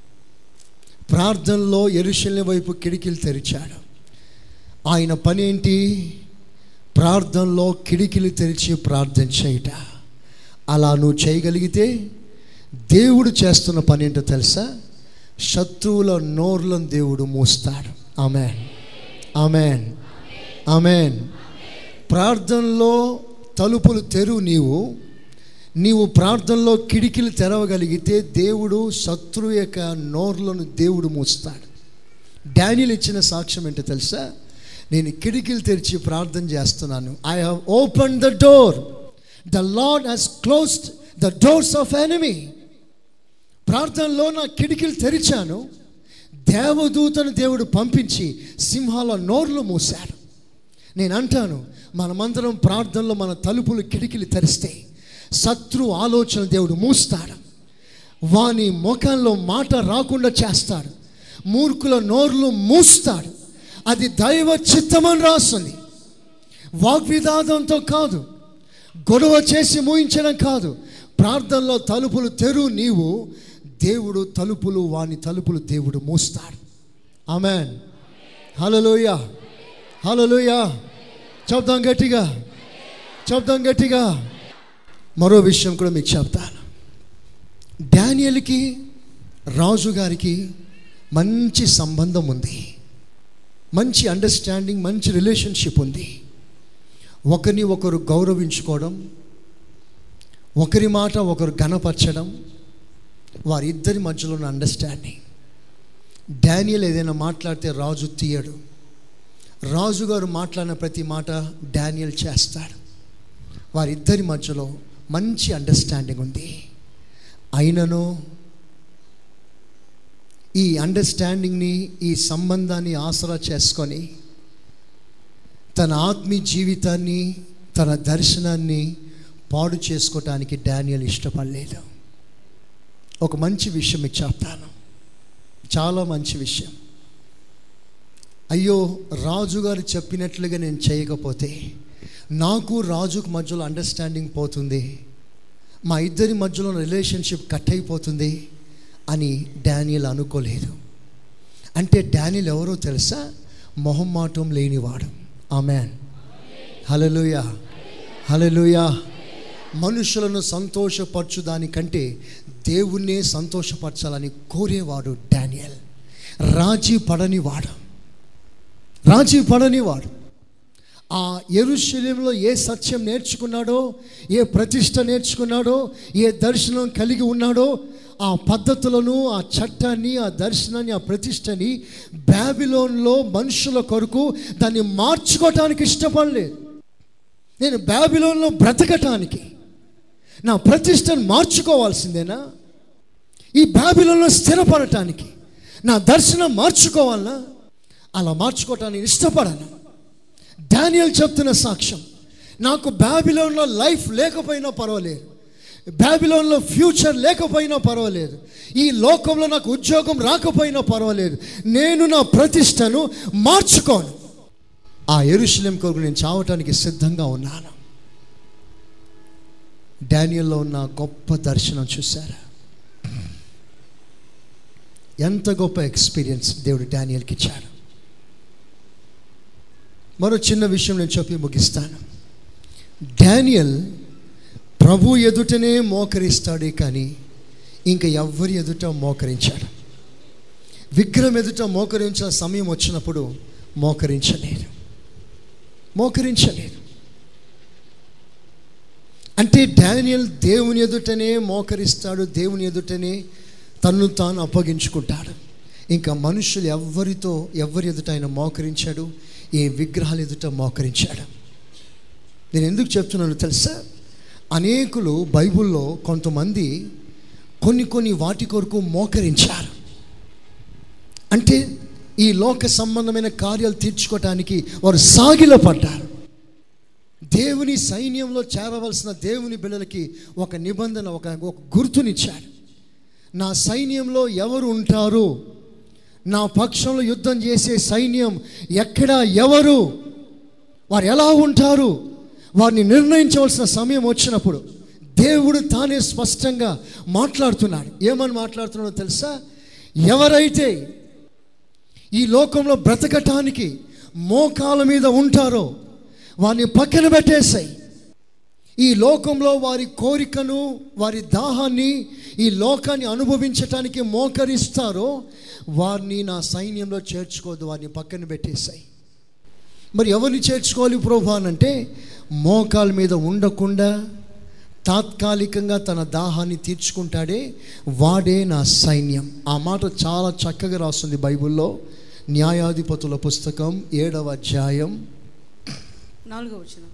ప్రార్థనలో ఎరుషలేం వైపు కిటికీలు తెరిచాడు ఆయన పని ఏంటి ప్రార్థనలో కిటికీలు తెరిచి ప్రార్థన చేయుట అలా నువ్వు చేయగలిగితే దేవుడు చేస్తున్న పని ఏంటో తెలుసా శత్రువుల నోర్లను దేవుడు మూస్తాడు ఆమెన్ ఆమెన్ ఆమెన్ ప్రార్థనలో తలుపులు తెరువు నీవు నీవు ప్రార్థనలో కిటికీలు తెరవగలిగితే దేవుడు శత్రువు యొక్క నోర్లను దేవుడు మూస్తాడు డానియల్ ఇచ్చిన సాక్ష్యం ఏంటో తెలుసా నేను కిటికీలు తెరిచి ప్రార్థన చేస్తున్నాను I have open the door the lord has closed the doors of enemy ప్రార్థనలో నా కిటికీలు తెరిచాను దేవదూతను దేవుడు పంపించి సింహాల నోర్లు మూశాడు నేను అంటాను మనమందరం ప్రార్థనలో మన తలుపులు కిటికీలు తెరిస్తే శత్రు ఆలోచన దేవుడు మూస్తాడు వాని ముఖంలో మాట రాకుండా చేస్తాడు మూర్ఖుల నోర్లు మూస్తాడు అది దైవ చిత్తమని రాస్తుంది వాగ్వివాదంతో కాదు గొడవ చేసి మూయించడం కాదు ప్రార్థనలో తలుపులు తెరు నీవు దేవుడు తలుపులు వాని తలుపులు దేవుడు మూస్తాడు ఆమెన్ హలలోయ హలలోయ చెప్దాం గట్టిగా చెప్దాం గట్టిగా మరో విషయం కూడా మీకు చెప్తాను డానియల్కి రాజుగారికి మంచి సంబంధం ఉంది మంచి అండర్స్టాండింగ్ మంచి రిలేషన్షిప్ ఉంది ఒకరిని ఒకరు గౌరవించుకోవడం ఒకరి మాట ఒకరు ఘనపరచడం వారిద్దరి మధ్యలో ఉన్న అండర్స్టాండింగ్ డానియల్ ఏదైనా మాట్లాడితే రాజు తీయడు రాజుగారు మాట్లాడిన ప్రతి మాట డానియల్ చేస్తాడు వారిద్దరి మధ్యలో మంచి అండర్స్టాండింగ్ ఉంది అయినను ఈ అండర్స్టాండింగ్ని ఈ సంబంధాన్ని ఆసరా చేసుకొని తన ఆత్మీయ జీవితాన్ని తన దర్శనాన్ని పాడు చేసుకోవటానికి డానియల్ ఇష్టపడలేదు ఒక మంచి విషయం మీకు చెప్తాను చాలా మంచి విషయం అయ్యో రాజుగారు చెప్పినట్లుగా నేను చేయకపోతే నాకు రాజుకు మధ్యలో అండర్స్టాండింగ్ పోతుంది మా ఇద్దరి మధ్యలో రిలేషన్షిప్ కట్ అయిపోతుంది అని డానియల్ అనుకోలేదు అంటే డానియల్ ఎవరో తెలుసా మొహమ్మాటం లేనివాడు ఆమెన్ హలలుయా హలలుయా మనుషులను సంతోషపరచు దానికంటే దేవుణ్ణే సంతోషపరచాలని కోరేవాడు డానియల్ రాజీ పడనివాడు రాజీ పడనివాడు ఆ ఎరుశల్యంలో ఏ సత్యం నేర్చుకున్నాడో ఏ ప్రతిష్ట నేర్చుకున్నాడో ఏ దర్శనం కలిగి ఉన్నాడో ఆ పద్ధతులను ఆ చట్టాన్ని ఆ దర్శనాన్ని ఆ ప్రతిష్టని బ్యాబిలోన్లో మనుషుల కొరకు దాన్ని మార్చుకోవటానికి ఇష్టపడలేదు నేను బ్యాబిలోన్లో బ్రతకటానికి నా ప్రతిష్టను మార్చుకోవాల్సిందేనా ఈ బ్యాబిలోన్లో స్థిరపడటానికి నా దర్శనం మార్చుకోవాలనా అలా మార్చుకోవటానికి ఇష్టపడను డానియల్ చెప్తున్న సాక్ష్యం నాకు బ్యాబిలోన్లో లైఫ్ లేకపోయినా పర్వాలేదు బ్యాబిలోన్లో ఫ్యూచర్ లేకపోయినా పర్వాలేదు ఈ లోకంలో నాకు ఉద్యోగం రాకపోయినా పర్వాలేదు నేను నా ప్రతిష్టను మార్చుకోను ఆ ఎరుశలేం కొరకు నేను చావటానికి సిద్ధంగా ఉన్నాను డానియల్లో ఉన్న గొప్ప దర్శనం చూసారా ఎంత గొప్ప ఎక్స్పీరియన్స్ దేవుడు డానియల్కి ఇచ్చాడు మరో చిన్న విషయం నేను చెప్పి ముగిస్తాను డానియల్ ప్రభు ఎదుటనే మోకరిస్తాడే కానీ ఇంకా ఎవ్వరి ఎదుట మోకరించాడు విగ్రహం ఎదుట మోకరించిన సమయం వచ్చినప్పుడు మోకరించలేదు మోకరించలేదు అంటే డానియల్ దేవుని ఎదుటనే మోకరిస్తాడు దేవుని ఎదుటనే తన్ను తాను అప్పగించుకుంటాడు ఇంకా మనుషులు ఎవ్వరితో ఎవరి ఎదుట ఆయన మోకరించాడు ఏ విగ్రహాల ఎదుట మోకరించాడు నేను ఎందుకు చెప్తున్నాను తెలుసా అనేకులు బైబిల్లో కొంతమంది కొన్ని కొన్ని వాటి కొరకు మోకరించారు అంటే ఈ లోక సంబంధమైన కార్యాలు తీర్చుకోవటానికి వారు సాగిలో పడ్డారు దేవుని సైన్యంలో చేరవలసిన దేవుని బిడ్డలకి ఒక నిబంధన ఒక ఒక గుర్తునిచ్చాడు నా సైన్యంలో ఎవరు ఉంటారు నా పక్షంలో యుద్ధం చేసే సైన్యం ఎక్కడ ఎవరు వారు ఎలా ఉంటారు వారిని నిర్ణయించవలసిన సమయం వచ్చినప్పుడు దేవుడు తానే స్పష్టంగా మాట్లాడుతున్నాడు ఏమని మాట్లాడుతున్నాడో తెలుసా ఎవరైతే ఈ లోకంలో బ్రతకటానికి మోకాల మీద ఉంటారో వారిని పక్కన పెట్టేసాయి ఈ లోకంలో వారి కోరికను వారి దాహాన్ని ఈ లోకాన్ని అనుభవించటానికి మోకరిస్తారో వారిని నా సైన్యంలో చేర్చుకోవద్దు వారిని పక్కన పెట్టేశాయి మరి ఎవరిని చేర్చుకోవాలి ప్రభా అంటే మోకాల మీద ఉండకుండా తాత్కాలికంగా తన దాహాన్ని తీర్చుకుంటాడే వాడే నా సైన్యం ఆ మాట చాలా చక్కగా రాస్తుంది బైబిల్లో న్యాయాధిపతుల పుస్తకం ఏడవ అధ్యాయం నాలుగో వచనం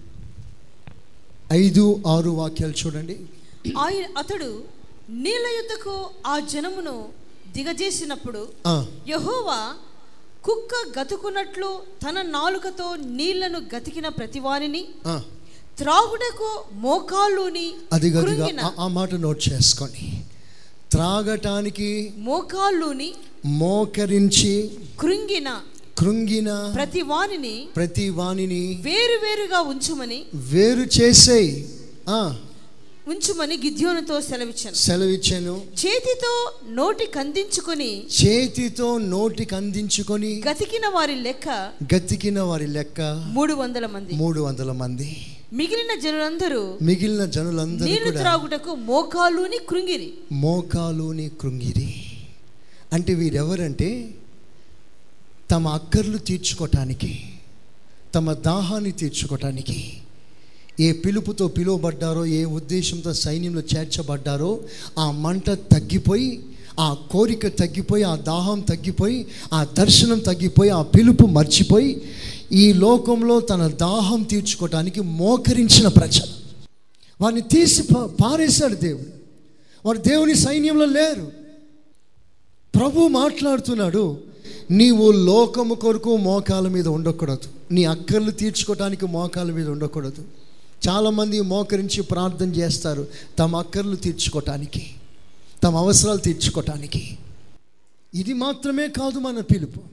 ఐదు ఆరు వాక్యాలు చూడండి ఆయన అతడు నీళ్ళ యుద్ధకు ఆ జనమును దిగజేసినప్పుడు ఆ, యహోవా కుక్క గతుకున్నట్లు తన నాలుకతో నీళ్లను గతికిన ప్రతివానిని ఆ, త్రాగుటకు మోకాళ్ళుని అది గదిగా కృంగిన ఆ- ఆ మాట నోట్ చేసుకొని త్రాగటానికి మోకాళ్ళుని మోకరించి కృంగిన కృంగిన ప్రతి వానిని ప్రతి వాణిని వేరు వేరుగా ఉంచుమని వేరు చేసేయి ఆ, ఉంచుమని గిద్యోనుతో సెలవిచ్చాను సెలవిచ్చాను చేతితో నోటి కందించుకొని చేతితో నోటికి అందించుకొని గతికిన వారి లెక్క గతికిన వారి లెక్క మూడు వందల మంది మూడు వందల మంది మిగిలిన జనులందరూ మిగిలిన జనులందరూ నీళ్లు కూడా త్రాగుటకు మోకాళ్ళుని కృంగిరి మోకాలుని కృంగిరి అంటే వీరెవరంటే తమ అక్కర్లు తీర్చుకోవటానికి తమ దాహాన్ని తీర్చుకోవటానికి ఏ పిలుపుతో పిలువబడ్డారో ఏ ఉద్దేశంతో సైన్యంలో చేర్చబడ్డారో ఆ మంట తగ్గిపోయి ఆ కోరిక తగ్గిపోయి ఆ దాహం తగ్గిపోయి ఆ దర్శనం తగ్గిపోయి ఆ పిలుపు మర్చిపోయి ఈ లోకంలో తన దాహం తీర్చుకోవటానికి మోకరించిన ప్రజలు వారిని తీసి పా- పారేశాడు దేవుడు వారు దేవుని సైన్యంలో లేరు ప్రభు మాట్లాడుతున్నాడు నీవు లోకము కొరకు మోకాల మీద ఉండకూడదు నీ అక్కర్లు తీర్చుకోవటానికి మోకాల మీద ఉండకూడదు చాలామంది మోకరించి ప్రార్థన చేస్తారు తమ అక్కర్లు తీర్చుకోవటానికి తమ అవసరాలు తీర్చుకోవటానికి ఇది మాత్రమే కాదు మన పిలుపు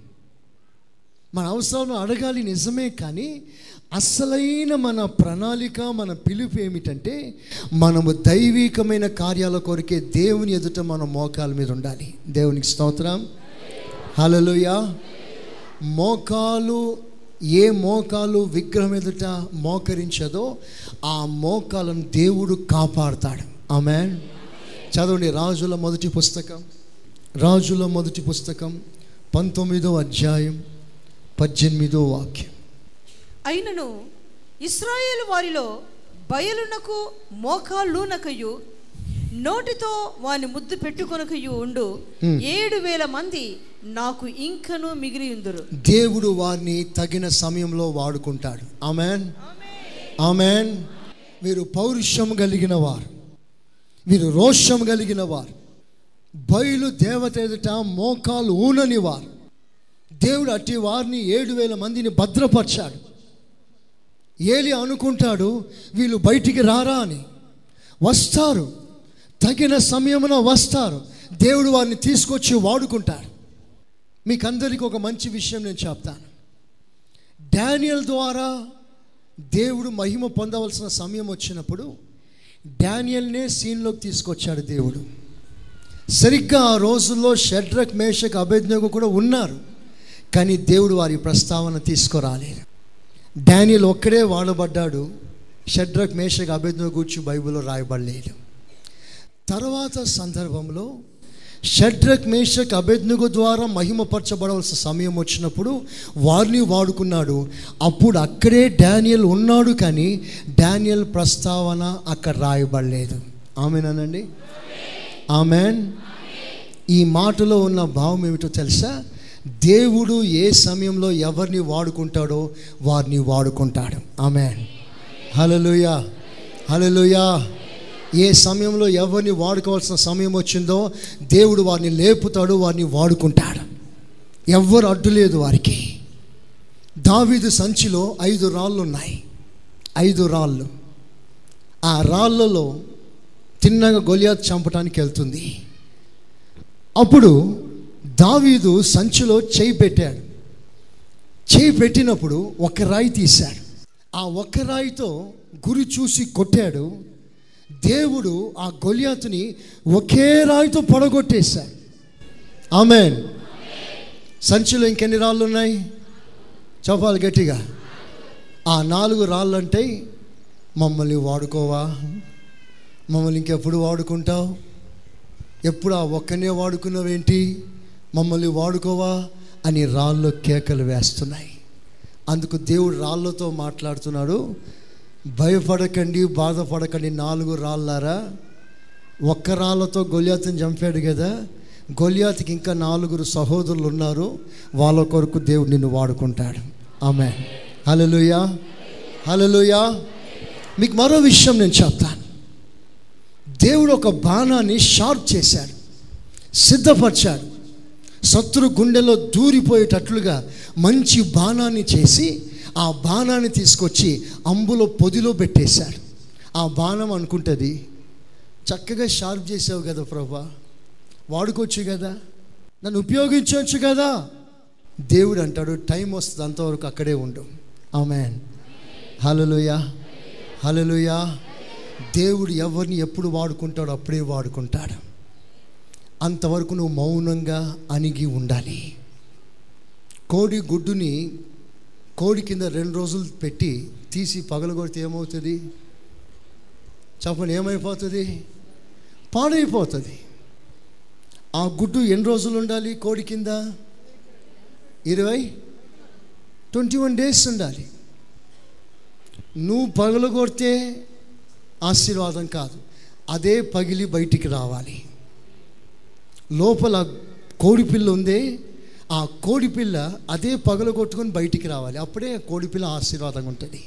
మన అవసరాలను అడగాలి నిజమే కానీ అసలైన మన ప్రణాళిక మన పిలుపు ఏమిటంటే మనము దైవికమైన కార్యాల కొరకే దేవుని ఎదుట మన మోకాల మీద ఉండాలి దేవునికి స్తోత్రం హలలుయ మోకాలు ఏ మోకాలు విగ్రహం ఎదుట మోకరించదో ఆ మోకాలను దేవుడు కాపాడుతాడు ఆమె చదవండి రాజుల మొదటి పుస్తకం రాజుల మొదటి పుస్తకం పంతొమ్మిదో అధ్యాయం పద్దెనిమిదో వాక్యం అయినను ఇస్రాయేల్ వారిలో బయలునకు మోకాళ్ళూనకయు నోటితో వాని ముద్దు పెట్టుకొనకయు ఉండు ఏడు వేల మంది నాకు ఇంకను మిగిలియుందురు దేవుడు వారిని తగిన సమయంలో వాడుకుంటాడు ఆమెన్ ఆమెన్ వీరు పౌరుషం కలిగిన వారు వీరు రోషం కలిగిన వారు బయలు దేవత ఎదుట మోకాలు ఊనని వారు దేవుడు అట్టి వారిని ఏడు వేల మందిని భద్రపరిచాడు ఏలి అనుకుంటాడు వీళ్ళు బయటికి రారా అని వస్తారు తగిన సమయమున వస్తారు దేవుడు వారిని తీసుకొచ్చి వాడుకుంటాడు మీకు అందరికీ ఒక మంచి విషయం నేను చెప్తాను డానియల్ ద్వారా దేవుడు మహిమ పొందవలసిన సమయం వచ్చినప్పుడు డానియల్నే సీన్లోకి తీసుకొచ్చాడు దేవుడు సరిగ్గా ఆ రోజుల్లో షడ్రక్ మేషక్ అభేజ్ఞకు కూడా ఉన్నారు కానీ దేవుడు వారి ప్రస్తావన తీసుకురాలేదు డానియల్ ఒక్కడే వాడబడ్డాడు షడ్రక్ మేషక్ అభేజ్ఞ గురించి బైబిల్లో రాయబడలేదు తర్వాత సందర్భంలో షడ్రక్ మేషక్ అభేజ్ఞకు ద్వారా మహిమపరచబడవలసిన సమయం వచ్చినప్పుడు వారిని వాడుకున్నాడు అప్పుడు అక్కడే డానియల్ ఉన్నాడు కానీ డానియల్ ప్రస్తావన అక్కడ రాయబడలేదు ఆమెనానండి ఆమెన్ ఈ మాటలో ఉన్న భావం ఏమిటో తెలుసా దేవుడు ఏ సమయంలో ఎవరిని వాడుకుంటాడో వారిని వాడుకుంటాడు ఆమెన్ హలలుయా హలలుయా ఏ సమయంలో ఎవరిని వాడుకోవాల్సిన సమయం వచ్చిందో దేవుడు వారిని లేపుతాడు వారిని వాడుకుంటాడు ఎవ్వరు అడ్డు లేదు వారికి దావీదు సంచిలో ఐదు రాళ్ళు ఉన్నాయి ఐదు రాళ్ళు ఆ రాళ్ళలో తిన్నగా గొలియాత్ చంపడానికి వెళ్తుంది అప్పుడు దావీదు సంచిలో చేయి పెట్టాడు చేయి పెట్టినప్పుడు ఒక రాయి తీశాడు ఆ ఒక్క రాయితో గురి చూసి కొట్టాడు దేవుడు ఆ గొలియాతుని ఒకే రాయితో పొడగొట్టేశాడు ఆమెన్ సంచిలో ఇంకెన్ని రాళ్ళు ఉన్నాయి చెప్పాలి గట్టిగా ఆ నాలుగు రాళ్ళు అంటే మమ్మల్ని వాడుకోవా మమ్మల్ని ఇంకెప్పుడు వాడుకుంటావు ఎప్పుడు ఆ ఒక్కనే వాడుకున్నావేంటి మమ్మల్ని వాడుకోవా అని రాళ్ళు కేకలు వేస్తున్నాయి అందుకు దేవుడు రాళ్ళతో మాట్లాడుతున్నాడు భయపడకండి బాధపడకండి నాలుగు రాళ్ళారా ఒక్క రాళ్ళతో గొలియాతుని చంపాడు కదా గొలియాతికి ఇంకా నాలుగురు సహోదరులు ఉన్నారు వాళ్ళ కొరకు దేవుడు నిన్ను వాడుకుంటాడు ఆమె హలలుయా హలలుయా మీకు మరో విషయం నేను చెప్తాను దేవుడు ఒక బాణాన్ని షార్ప్ చేశాడు సిద్ధపరిచాడు శత్రు గుండెలో దూరిపోయేటట్లుగా మంచి బాణాన్ని చేసి ఆ బాణాన్ని తీసుకొచ్చి అంబులో పొదిలో పెట్టేశాడు ఆ బాణం అనుకుంటుంది చక్కగా షార్ప్ చేసావు కదా ప్రభా వాడుకోవచ్చు కదా నన్ను ఉపయోగించవచ్చు కదా దేవుడు అంటాడు టైం వస్తుంది అంతవరకు అక్కడే ఉండు ఆమెన్ హలలుయా హలలుయా దేవుడు ఎవరిని ఎప్పుడు వాడుకుంటాడో అప్పుడే వాడుకుంటాడు అంతవరకు నువ్వు మౌనంగా అణిగి ఉండాలి కోడి గుడ్డుని కోడి కింద రెండు రోజులు పెట్టి తీసి పగలగొడితే ఏమవుతుంది చెప్పండి ఏమైపోతుంది పాడైపోతుంది ఆ గుడ్డు ఎన్ని రోజులు ఉండాలి కోడి కింద ఇరవై ట్వంటీ వన్ డేస్ ఉండాలి నువ్వు పగలగొడితే ఆశీర్వాదం కాదు అదే పగిలి బయటికి రావాలి లోపల కోడిపిల్ల ఉంది ఆ కోడిపిల్ల అదే పగలగొట్టుకొని బయటికి రావాలి అప్పుడే కోడిపిల్ల ఆశీర్వాదంగా ఉంటుంది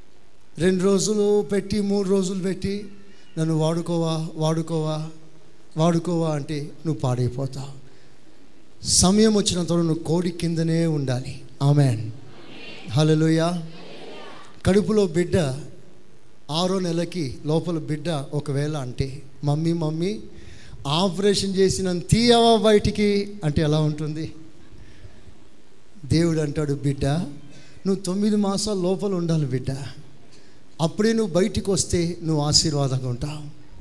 రెండు రోజులు పెట్టి మూడు రోజులు పెట్టి నన్ను వాడుకోవా వాడుకోవా వాడుకోవా అంటే నువ్వు పాడైపోతావు సమయం వచ్చినంత వరకు నువ్వు కోడి కిందనే ఉండాలి ఆమెన్ హలోయ కడుపులో బిడ్డ ఆరో నెలకి లోపల బిడ్డ ఒకవేళ అంటే మమ్మీ మమ్మీ ఆపరేషన్ చేసిన తీయవా బయటికి అంటే ఎలా ఉంటుంది దేవుడు అంటాడు బిడ్డ నువ్వు తొమ్మిది మాసాల లోపల ఉండాలి బిడ్డ అప్పుడే నువ్వు బయటికి వస్తే నువ్వు ఆశీర్వాదంగా ఉంటావు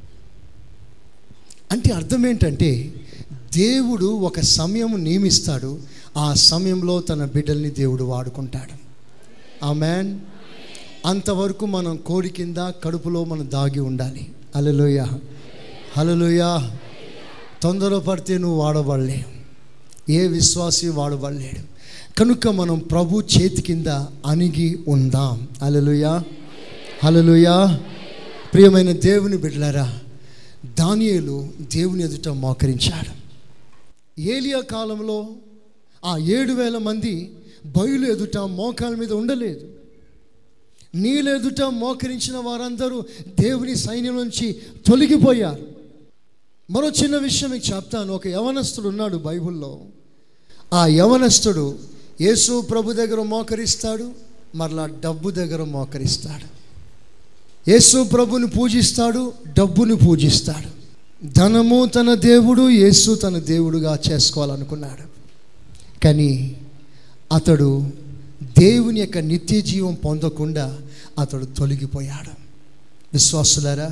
అంటే అర్థం ఏంటంటే దేవుడు ఒక సమయం నియమిస్తాడు ఆ సమయంలో తన బిడ్డల్ని దేవుడు వాడుకుంటాడు ఆ మ్యాన్ అంతవరకు మనం కోడి కింద కడుపులో మనం దాగి ఉండాలి హలలోయ హలలోయ తొందరపడితే నువ్వు వాడబడలేవు ఏ విశ్వాసి వాడబడలేడు కనుక మనం ప్రభు చేతి కింద అణిగి ఉందాం హలలుయా హలలుయా ప్రియమైన దేవుని బిడ్డలారా దానియేలు దేవుని ఎదుట మోకరించాడు ఏలియా కాలంలో ఆ ఏడు వేల మంది బయలు ఎదుట మోకాల మీద ఉండలేదు నీళ్ళ ఎదుట మోకరించిన వారందరూ దేవుని సైన్యం నుంచి తొలగిపోయారు మరో చిన్న విషయం మీకు చెప్తాను ఒక యవనస్తుడు ఉన్నాడు బైబిల్లో ఆ యవనస్తుడు యేసు ప్రభు దగ్గర మోకరిస్తాడు మరలా డబ్బు దగ్గర మోకరిస్తాడు యేసు ప్రభుని పూజిస్తాడు డబ్బుని పూజిస్తాడు ధనము తన దేవుడు యేసు తన దేవుడుగా చేసుకోవాలనుకున్నాడు కానీ అతడు దేవుని యొక్క నిత్య జీవం పొందకుండా అతడు తొలగిపోయాడు విశ్వాసులారా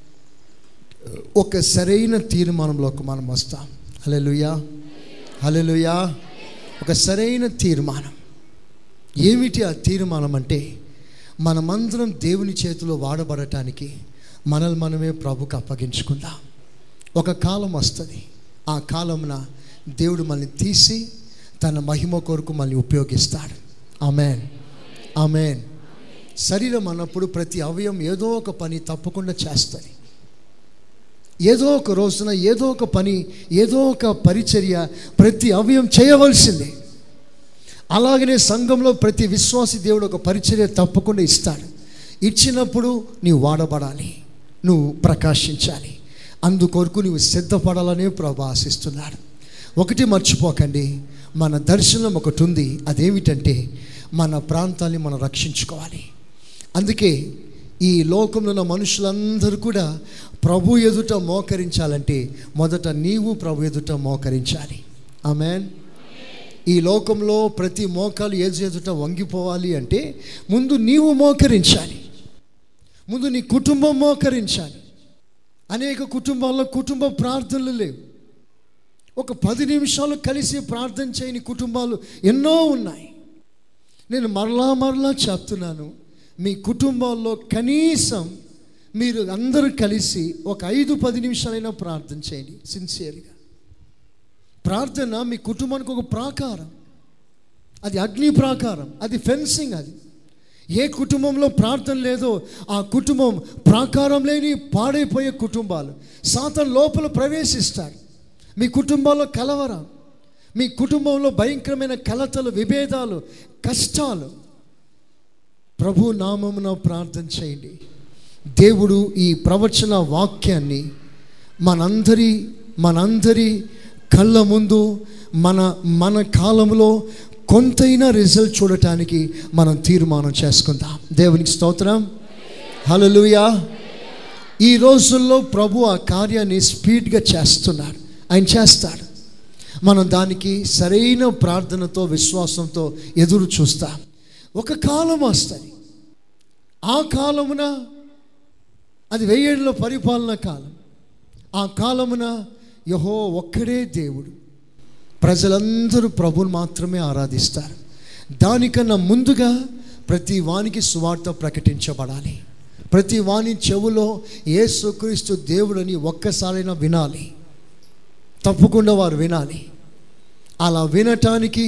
ఒక సరైన తీర్మానంలోకి మనం వస్తాం హలెలుయా హలెలుయా ఒక సరైన తీర్మానం ఏమిటి ఆ తీర్మానం అంటే మనమందరం దేవుని చేతిలో వాడబడటానికి మనల్ని మనమే ప్రభుకు అప్పగించుకుందాం ఒక కాలం వస్తుంది ఆ కాలమున దేవుడు మనల్ని తీసి తన మహిమ కొరకు మనల్ని ఉపయోగిస్తాడు ఆమెన్ ఆమెన్ శరీరం అన్నప్పుడు ప్రతి అవయం ఏదో ఒక పని తప్పకుండా చేస్తుంది ఏదో ఒక రోజున ఏదో ఒక పని ఏదో ఒక పరిచర్య ప్రతి అవయం చేయవలసిందే అలాగనే సంఘంలో ప్రతి విశ్వాసి దేవుడు ఒక పరిచర్య తప్పకుండా ఇస్తాడు ఇచ్చినప్పుడు నీవు వాడబడాలి నువ్వు ప్రకాశించాలి అందుకొరకు నువ్వు సిద్ధపడాలనే ప్రభు ఆశిస్తున్నాడు ఒకటి మర్చిపోకండి మన దర్శనం ఒకటి ఉంది అదేమిటంటే మన ప్రాంతాన్ని మనం రక్షించుకోవాలి అందుకే ఈ లోకంలో ఉన్న మనుషులందరూ కూడా ప్రభు ఎదుట మోకరించాలంటే మొదట నీవు ప్రభు ఎదుట మోకరించాలి ఆమెన్ ఈ లోకంలో ప్రతి మోకాలు ఏజు ఎదుట వంగిపోవాలి అంటే ముందు నీవు మోకరించాలి ముందు నీ కుటుంబం మోకరించాలి అనేక కుటుంబాల్లో కుటుంబ ప్రార్థనలు లేవు ఒక పది నిమిషాలు కలిసి ప్రార్థన చేయని కుటుంబాలు ఎన్నో ఉన్నాయి నేను మరలా మరలా చెప్తున్నాను మీ కుటుంబాల్లో కనీసం మీరు అందరూ కలిసి ఒక ఐదు పది నిమిషాలైనా ప్రార్థన చేయండి సిన్సియర్గా ప్రార్థన మీ కుటుంబానికి ఒక ప్రాకారం అది అగ్ని ప్రాకారం అది ఫెన్సింగ్ అది ఏ కుటుంబంలో ప్రార్థన లేదో ఆ కుటుంబం ప్రాకారం లేని పాడైపోయే కుటుంబాలు సాతన్ లోపల ప్రవేశిస్తారు మీ కుటుంబంలో కలవరం మీ కుటుంబంలో భయంకరమైన కలతలు విభేదాలు కష్టాలు ప్రభు నామమున ప్రార్థన చేయండి దేవుడు ఈ ప్రవచన వాక్యాన్ని మనందరి మనందరి కళ్ళ ముందు మన మన కాలంలో కొంతైనా రిజల్ట్ చూడటానికి మనం తీర్మానం చేసుకుందాం దేవునికి స్తోత్రం హలలుయా ఈ రోజుల్లో ప్రభు ఆ కార్యాన్ని స్పీడ్గా చేస్తున్నాడు ఆయన చేస్తాడు మనం దానికి సరైన ప్రార్థనతో విశ్వాసంతో ఎదురు చూస్తాం ఒక కాలం వస్తుంది ఆ కాలమున అది వెయ్యేళ్ళలో పరిపాలన కాలం ఆ కాలమున యహో ఒక్కడే దేవుడు ప్రజలందరూ ప్రభుని మాత్రమే ఆరాధిస్తారు దానికన్నా ముందుగా ప్రతి వానికి సువార్త ప్రకటించబడాలి ప్రతి వాని చెవులో యేసుక్రీస్తు దేవుడని ఒక్కసారైనా వినాలి తప్పకుండా వారు వినాలి అలా వినటానికి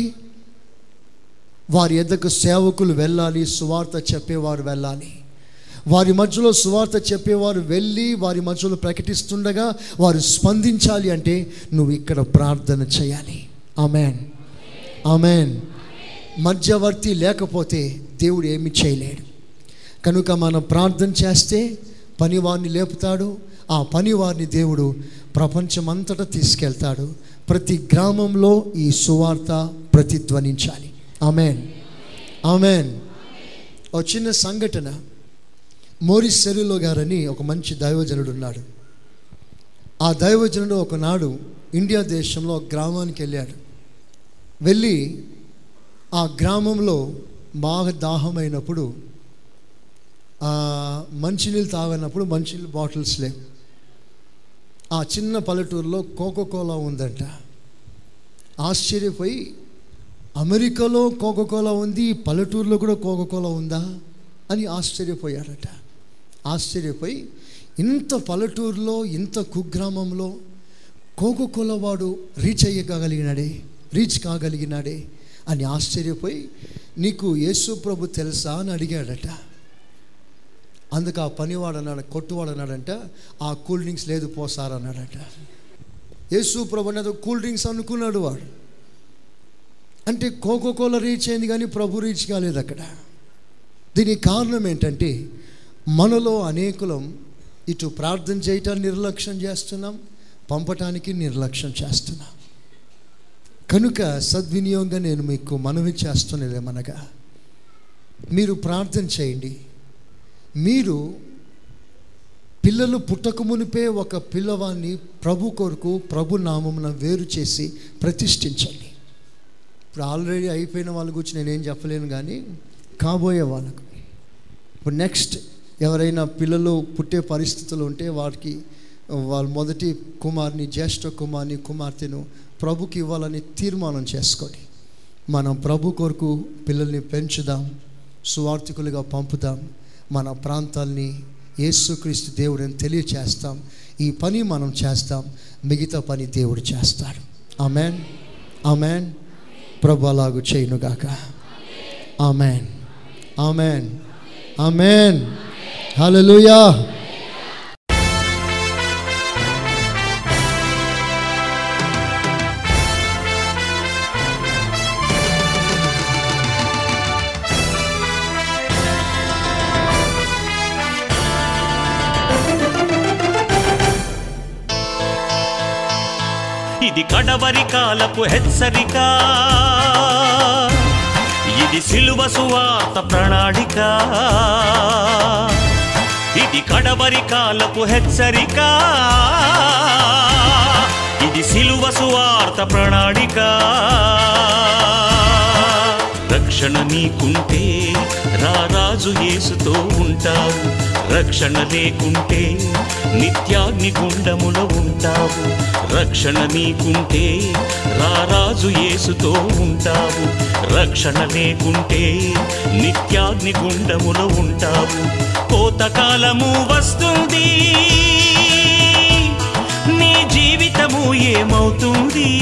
వారి ఎద్దకు సేవకులు వెళ్ళాలి సువార్త చెప్పేవారు వెళ్ళాలి వారి మధ్యలో సువార్త చెప్పేవారు వెళ్ళి వారి మధ్యలో ప్రకటిస్తుండగా వారు స్పందించాలి అంటే నువ్వు ఇక్కడ ప్రార్థన చేయాలి ఆమెన్ ఆమెన్ మధ్యవర్తి లేకపోతే దేవుడు ఏమి చేయలేడు కనుక మనం ప్రార్థన చేస్తే పనివాడిని లేపుతాడు ఆ పని వారిని దేవుడు ప్రపంచమంతటా తీసుకెళ్తాడు ప్రతి గ్రామంలో ఈ సువార్త ప్రతిధ్వనించాలి ఆమెన్ ఆమెన్ ఒక చిన్న సంఘటన మోరిస్ సెరులో గారని ఒక మంచి దైవజనుడు ఉన్నాడు ఆ దైవజనుడు ఒకనాడు ఇండియా దేశంలో ఒక గ్రామానికి వెళ్ళాడు వెళ్ళి ఆ గ్రామంలో బాగా దాహమైనప్పుడు ఆ, మంచినీళ్ళు తాగనప్పుడు మంచినీళ్ళు బాటిల్స్ లేవు ఆ చిన్న పల్లెటూరులో కోకో కోలా ఉందంట ఆశ్చర్యపోయి అమెరికాలో కోకో కోలా ఉంది ఈ పల్లెటూరులో కూడా కోకో కోలా ఉందా అని ఆశ్చర్యపోయాడట ఆశ్చర్యపోయి ఇంత పల్లెటూరులో ఇంత కుగ్రామంలో కోకో కోలా వాడు రీచ్ అయ్యగలిగినాడే రీచ్ కాగలిగినాడే అని ఆశ్చర్యపోయి నీకు యేసు ప్రభు తెలుసా అని అడిగాడట అందుకు ఆ పనివాడు అన్నాడు కొట్టువాడు అన్నాడంట ఆ కూల్ డ్రింక్స్ లేదు పోసారు అన్నాడట యేసు ప్రభు అనేది కూల్ డ్రింక్స్ అనుకున్నాడు వాడు అంటే కోకో కోలా రీచ్ అయింది కానీ ప్రభు రీచ్ కాలేదు అక్కడ దీనికి కారణం ఏంటంటే మనలో అనేకులం ఇటు ప్రార్థన చేయటాన్ని నిర్లక్ష్యం చేస్తున్నాం పంపటానికి నిర్లక్ష్యం చేస్తున్నాం కనుక సద్వినియోగంగా నేను మీకు మనవి చేస్తున్నదేమనగా మీరు ప్రార్థన చేయండి మీరు పిల్లలు పుట్టక మునిపే ఒక పిల్లవాన్ని ప్రభు కొరకు ప్రభు నామమున వేరు చేసి ప్రతిష్ఠించండి ఇప్పుడు ఆల్రెడీ అయిపోయిన వాళ్ళ గురించి నేనేం చెప్పలేను కానీ కాబోయే వాళ్ళకు ఇప్పుడు నెక్స్ట్ ఎవరైనా పిల్లలు పుట్టే పరిస్థితులు ఉంటే వారికి వాళ్ళ మొదటి కుమార్ని జ్యేష్ఠ కుమార్ని కుమార్తెను ప్రభుకి ఇవ్వాలని తీర్మానం చేసుకోండి మనం ప్రభు కొరకు పిల్లల్ని పెంచుదాం సువార్థికులుగా పంపుదాం మన ప్రాంతాల్ని యేసుక్రీస్తు దేవుడిని తెలియచేస్తాం ఈ పని మనం చేస్తాం మిగతా పని దేవుడు చేస్తాడు ఆమెన్ ఆమెన్ ప్రభు అలాగు చేయునుగాక ఆమెన్ ఆమెన్ ఆమెన్ హల్లెలూయా ఇది కడవరి కాలపు హెచ్చరిక ఇది సిలువ సువార్త ప్రణాళిక ఇది కడవరి కాలపు హెచ్చరిక ఇది సిలువ సువార్త ప్రణాళిక రక్షణ నీకుంటే రారాజు యేసుతో ఉంటావు రక్షణ లేకుంటే నిత్యాగ్ని గుండములో ఉంటావు రక్షణ నీకుంటే రారాజు యేసుతో ఉంటావు రక్షణ లేకుంటే నిత్యాగ్ని గుండములో ఉంటావు కోతకాలము వస్తుంది నీ జీవితము ఏమవుతుంది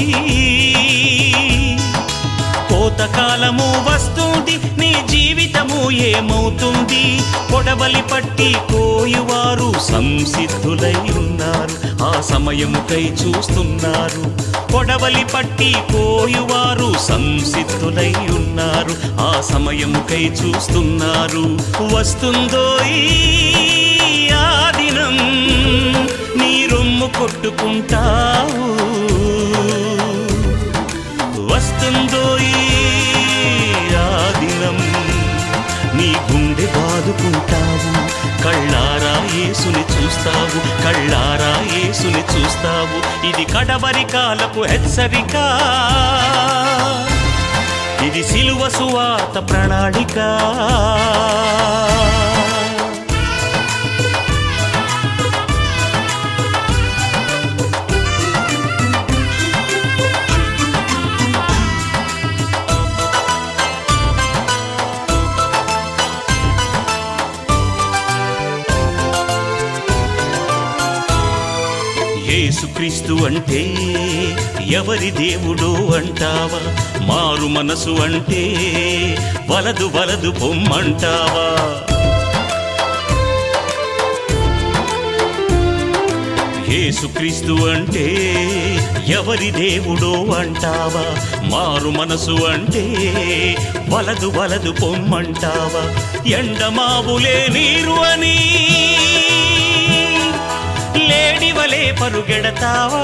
కోతకాలము వస్తుంది నీ జీవితము ఏమవుతుంది పొడవలి పట్టి కోయువారు సంసిద్ధులై ఉన్నారు ఆ సమయముకై చూస్తున్నారు పొడవలి పట్టి కోయువారు సంసిద్ధులై ఉన్నారు ఆ సమయముకై చూస్తున్నారు వస్తుందో ఈ ఆ దినం నీ రొమ్ము కొట్టుకుంటావు వస్తుందో ఈ ఆ దినం నీ గుండె బాదుకుంటావు కళ్ళారా యేసుని చూస్తావు కళ్ళారా యేసుని చూస్తావు ఇది కడవరి కాలపు హెచ్చరిక ఇది సిలువ సువార్త ప్రణాళిక యేసుక్రీస్తు అంటే ఎవరి దేవుడో అంటావా మారు మనసు అంటే వలదు వలదు పొమ్మంటావా యేసుక్రీస్తు అంటే ఎవరి దేవుడో అంటావా మారు మనసు అంటే వలదు వలదు పొమ్మంటావా ఎండమావులే నీరు అని లే లేడివలే పరుగెడతావా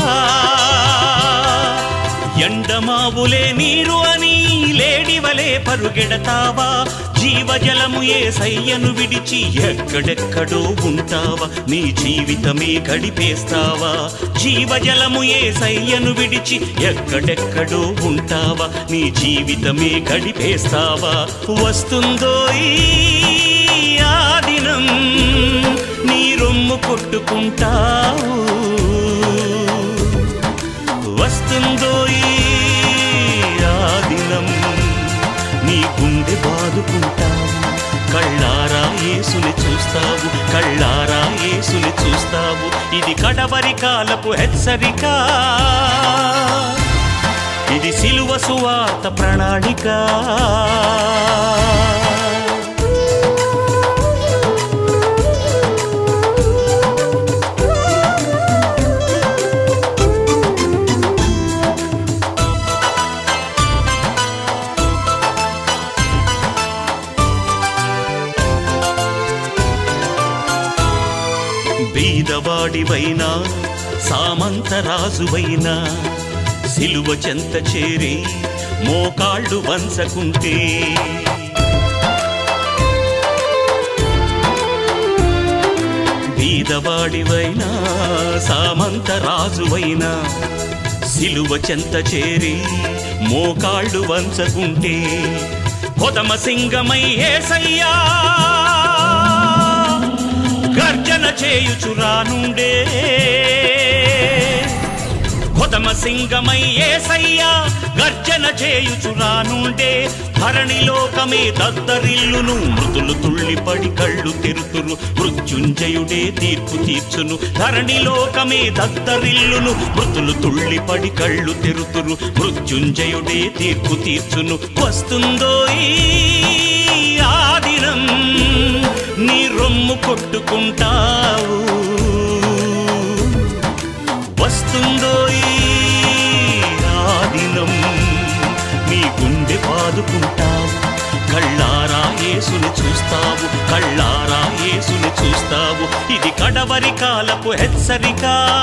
ఎండమావులే నీరు అని లేడివలే పరుగెడతావా జీవజలము ఏ సయ్యను విడిచి ఎక్కడెక్కడో ఉంటావా నీ జీవితమే గడిపేస్తావా జీవజలము ఏ సయ్యను విడిచి ఎక్కడెక్కడో ఉంటావా నీ జీవితమే గడిపేస్తావా వస్తుందో ఈ ఆ దినం నీ రొమ్ము కొట్టుకుంటావు వస్తుందో ఈ ఆ దినం నీ గుండె బాదుకుంటావు కళ్ళారా యేసుని చూస్తావు కళ్ళారా యేసుని చూస్తావు ఇది కడవరి కాలపు హెచ్చరిక ఇది సిలువ సువార్త ప్రణాళిక బీదవాడివైనా సామంతరాజువైనా సిలువ చెంత చేరి మోకాళ్ళు వంచకుంటే బీదవాడివైనా సామంతరాజువైనా సిలువ చెంత చేరి మోకాళ్ళు వంచకుంటే కొదమ సింగమై ఏసయ్యా గర్జన చేయుచురానుండే కొదమ సింగమై ఏసయ్యా గర్జన చేయుచురానుండే ధరణిలోకమే దద్దరిల్లును మృతులు తుళ్ళిపడి కళ్ళు తెరుతురు మృత్యుంజయుడే తీర్పు తీర్చును ధరణిలోకమే దద్దరిల్లును మృతులు తుళ్ళిపడి కళ్ళు తెరుతురు మృత్యుంజయుడే తీర్పు తీర్చును వస్తుందో ఈ ఆ దినం నీ రొమ్ము కొట్టుకుంటావు వస్తుందో ఈ ఆ దినం నీ గుండె బాదుకుంటావు కళ్ళారా యేసుని చూస్తావు కళ్ళారా యేసుని చూస్తావు ఇది కడవరి కాలపు హెచ్చరిక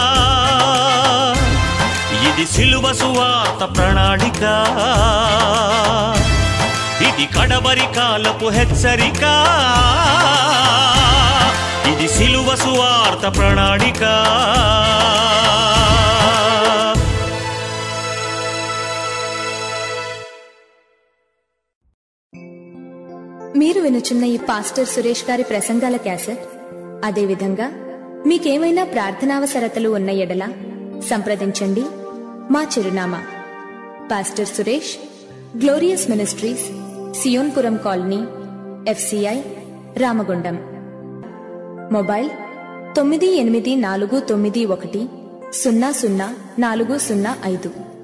ఇది సిలువ సువార్త ప్రణాళిక ఇది కడవరి కాలపు హెచ్చరిక ఇది సిలువ సువార్త ప్రణాళిక మీరు వినుచున్న ఈ పాస్టర్ సురేష్ గారి ప్రసంగాల క్యాసెట్ అదేవిధంగా మీకేమైనా ప్రార్థనావసరతలు ఉన్న ఎడల సంప్రదించండి మా చిరునామా pastor Suresh glorious ministries Sionpuram colony FCI Ramagundam mobile తొమ్మిది ఎనిమిది నాలుగు తొమ్మిది ఒకటి సున్నా సున్నా నాలుగు సున్నా ఐదు